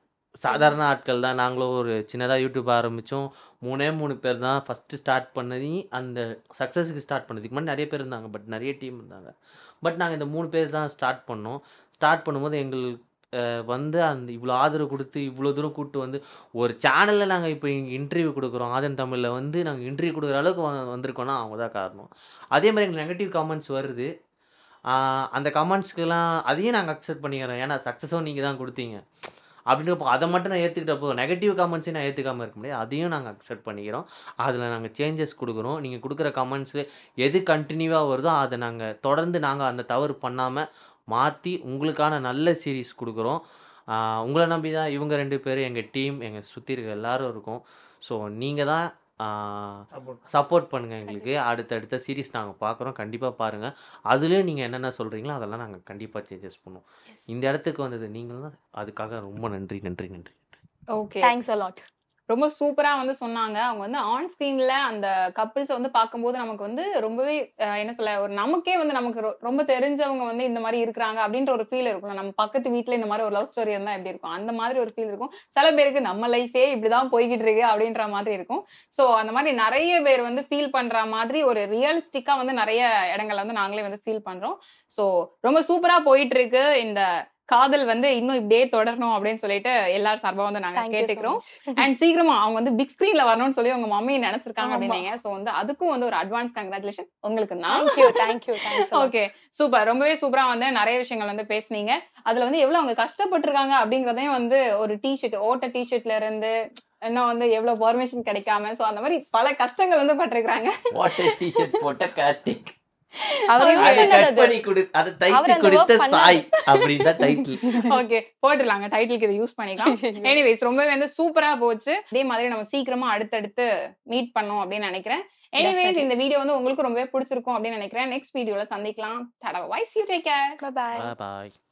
Speaker 5: சாதாரண ஆட்கள் தான் நாங்களும் ஒரு சின்னதாக யூடியூப் ஆரம்பித்தோம் மூணே மூணு பேர் தான் ஃபஸ்ட்டு ஸ்டார்ட் பண்ணி அந்த சக்ஸஸுக்கு ஸ்டார்ட் பண்ணதுக்கு முன்னாடி நிறைய பேர் இருந்தாங்க பட் நிறைய டீம் இருந்தாங்க பட் நாங்கள் இந்த மூணு பேர் தான் ஸ்டார்ட் பண்ணோம் ஸ்டார்ட் பண்ணும்போது எங்களுக்கு அஹ், வந்து அந்த இவ்வளோ ஆதரவு கொடுத்து இவ்வளோ தூரம் கூப்பிட்டு வந்து ஒரு சேனலில் நாங்கள் இப்போ இங்கே இன்டர்வியூ கொடுக்குறோம் ஆதன் தமிழில் வந்து நாங்கள் இன்டர்வியூ கொடுக்குற அளவுக்கு வ- வந்திருக்கோம்னா அவங்க தான் காரணம் அதே மாதிரி எங்களுக்கு நெகட்டிவ் கமெண்ட்ஸ் வருது ஆஹ் அந்த கமெண்ட்ஸ்க்கெல்லாம் அதையும் நாங்கள் அக்செப்ட் பண்ணிக்கிறோம் ஏன்னா சக்ஸஸும் நீங்கள் தான் கொடுத்தீங்க அப்படின்றப்போ அதை மட்டும் நான் ஏற்றுக்கிட்டப்போ நெகட்டிவ் கமெண்ட்ஸையும் நான் ஏற்றுக்காமல் இருக்க முடியாது அதையும் நாங்கள் அக்செப்ட் பண்ணிக்கிறோம் அதில் நாங்கள் சேஞ்சஸ் கொடுக்குறோம் நீங்கள் கொடுக்குற கமெண்ட்ஸு எது கண்டினியூவாக வருதோ அதை நாங்கள் தொடர்ந்து நாங்கள் அந்த தவறு பண்ணாமல் மாற்றி உங்களுக்கான நல்ல சீரீஸ் கொடுக்குறோம் ஆஹ் உங்களை நம்பி தான் இவங்க ரெண்டு பேரும் எங்கள் டீம் எங்கள் சுற்றி இருக்க எல்லாரும் இருக்கோம் ஸோ நீங்கள் தான்
Speaker 4: Support.
Speaker 5: சப்போர்ட் பண்ணுங்கள் எங்களுக்கு அடுத்தடுத்த சீரிஸ் நாங்கள் பார்க்குறோம் கண்டிப்பாக பாருங்கள் அதுலேயும் நீங்கள் என்னென்ன சொல்கிறீங்களோ அதெல்லாம் நாங்கள் கண்டிப்பாக சேஞ்சஸ் பண்ணுவோம் இந்த இடத்துக்கு வந்தது நீங்கள் தான் அதுக்காக ரொம்ப நன்றி நன்றி நன்றி
Speaker 3: ஓகே
Speaker 2: தேங்க்ஸ் அலாட்
Speaker 3: ரொம்ப சூப்பரா வந்து சொன்னாங்க அவங்க வந்து ஆன் ஸ்கிரீன்ல அந்த கப்பிள்ஸ் வந்து பார்க்கும்போது நமக்கு வந்து ரொம்பவே அஹ், என்ன சொல்ல ஒரு நமக்கே வந்து நமக்கு ரொ- ரொம்ப தெரிஞ்சவங்க வந்து இந்த மாதிரி இருக்கிறாங்க அப்படின்ற ஒரு ஃபீல் இருக்கும் நம்ம பக்கத்து வீட்ல இந்த மாதிரி ஒரு லவ் ஸ்டோரி இருந்தா எப்படி இருக்கும் அந்த மாதிரி ஒரு ஃபீல் இருக்கும் சில பேருக்கு நம்ம லைஃபே இப்படிதான் போய்கிட்டு இருக்கு அப்படின்ற மாதிரி இருக்கும் ஸோ அந்த மாதிரி நிறைய பேர் வந்து ஃபீல் பண்ற மாதிரி ஒரு ரியலிஸ்டிக்கா வந்து நிறைய இடங்கள்ல வந்து நாங்களே வந்து ஃபீல் பண்றோம் ஸோ ரொம்ப சூப்பரா போயிட்டு இருக்கு இந்த காதல் வந்து இன்னும் இப்படியே தொடரணும் அப்படின்னு சொல்லிட்டு எல்லாரும் சார்பா வந்து நாங்க கேட்டுக்கிறோம் அண்ட் சீக்கிரமா அவங்க வந்து பிக் ஸ்கிரீன்ல வரணும்னு சொல்லி உங்க மம்மி நினைச்சிருக்காங்க
Speaker 2: ஆமா.
Speaker 3: அப்படின்னீங்க சோ வந்து அதுக்கும் வந்து ஒரு அட்வான்ஸ் கங்க்ராச்சுலேஷன் உங்களுக்கு தான்
Speaker 2: thank you thank you thanks
Speaker 3: okay super ரொம்பவே சூப்பரா வந்து நிறைய விஷயங்கள் வந்து பேசுனீங்க அதுல வந்து எவ்வளவு அவங்க கஷ்டப்பட்டிருக்காங்க அப்படிங்கறதையும் வந்து ஒரு டிஷர்ட் ஓட்ட டிஷர்ட்ல இருந்து இன்னும் வந்து எவ்வளவு பர்மிஷன் கிடைக்காம சோ அந்த மாதிரி பல கஷ்டங்கள் வந்து பட்டிருக்காங்க
Speaker 5: வாட்டர் டிஷர்ட் போட்ட கார்த்திக்
Speaker 3: அவரையும்
Speaker 5: அதை
Speaker 2: பண்ணது
Speaker 5: கட் பண்ணி கொடு அதை
Speaker 2: அவர்
Speaker 5: தைத்து
Speaker 2: அந்த
Speaker 5: கொடுத்த
Speaker 2: work பண்ணாரு.
Speaker 5: சாய் அப்படின்னு தான் டைட்டில்
Speaker 3: ஓகே போட்டுடலாங்க டைட்டிலுக்கு இதை யூஸ் பண்ணிக்கலாம் எனிவேஸ் ரொம்பவே வந்து சூப்பரா போச்சு அதே மாதிரி நம்ம சீக்கிரமா அடுத்தடுத்து மீட் பண்ணோம் அப்படின்னு நினைக்கிறேன் எனிவேஸ்
Speaker 2: Definitely.
Speaker 3: இந்த வீடியோ வந்து உங்களுக்கு ரொம்பவே பிடிச்சிருக்கும் அப்படின்னு நினைக்கிறேன் நெக்ஸ்ட் வீடியோல சந்திக்கலாம் தடவை வைஸ் you take care
Speaker 2: bye
Speaker 5: bye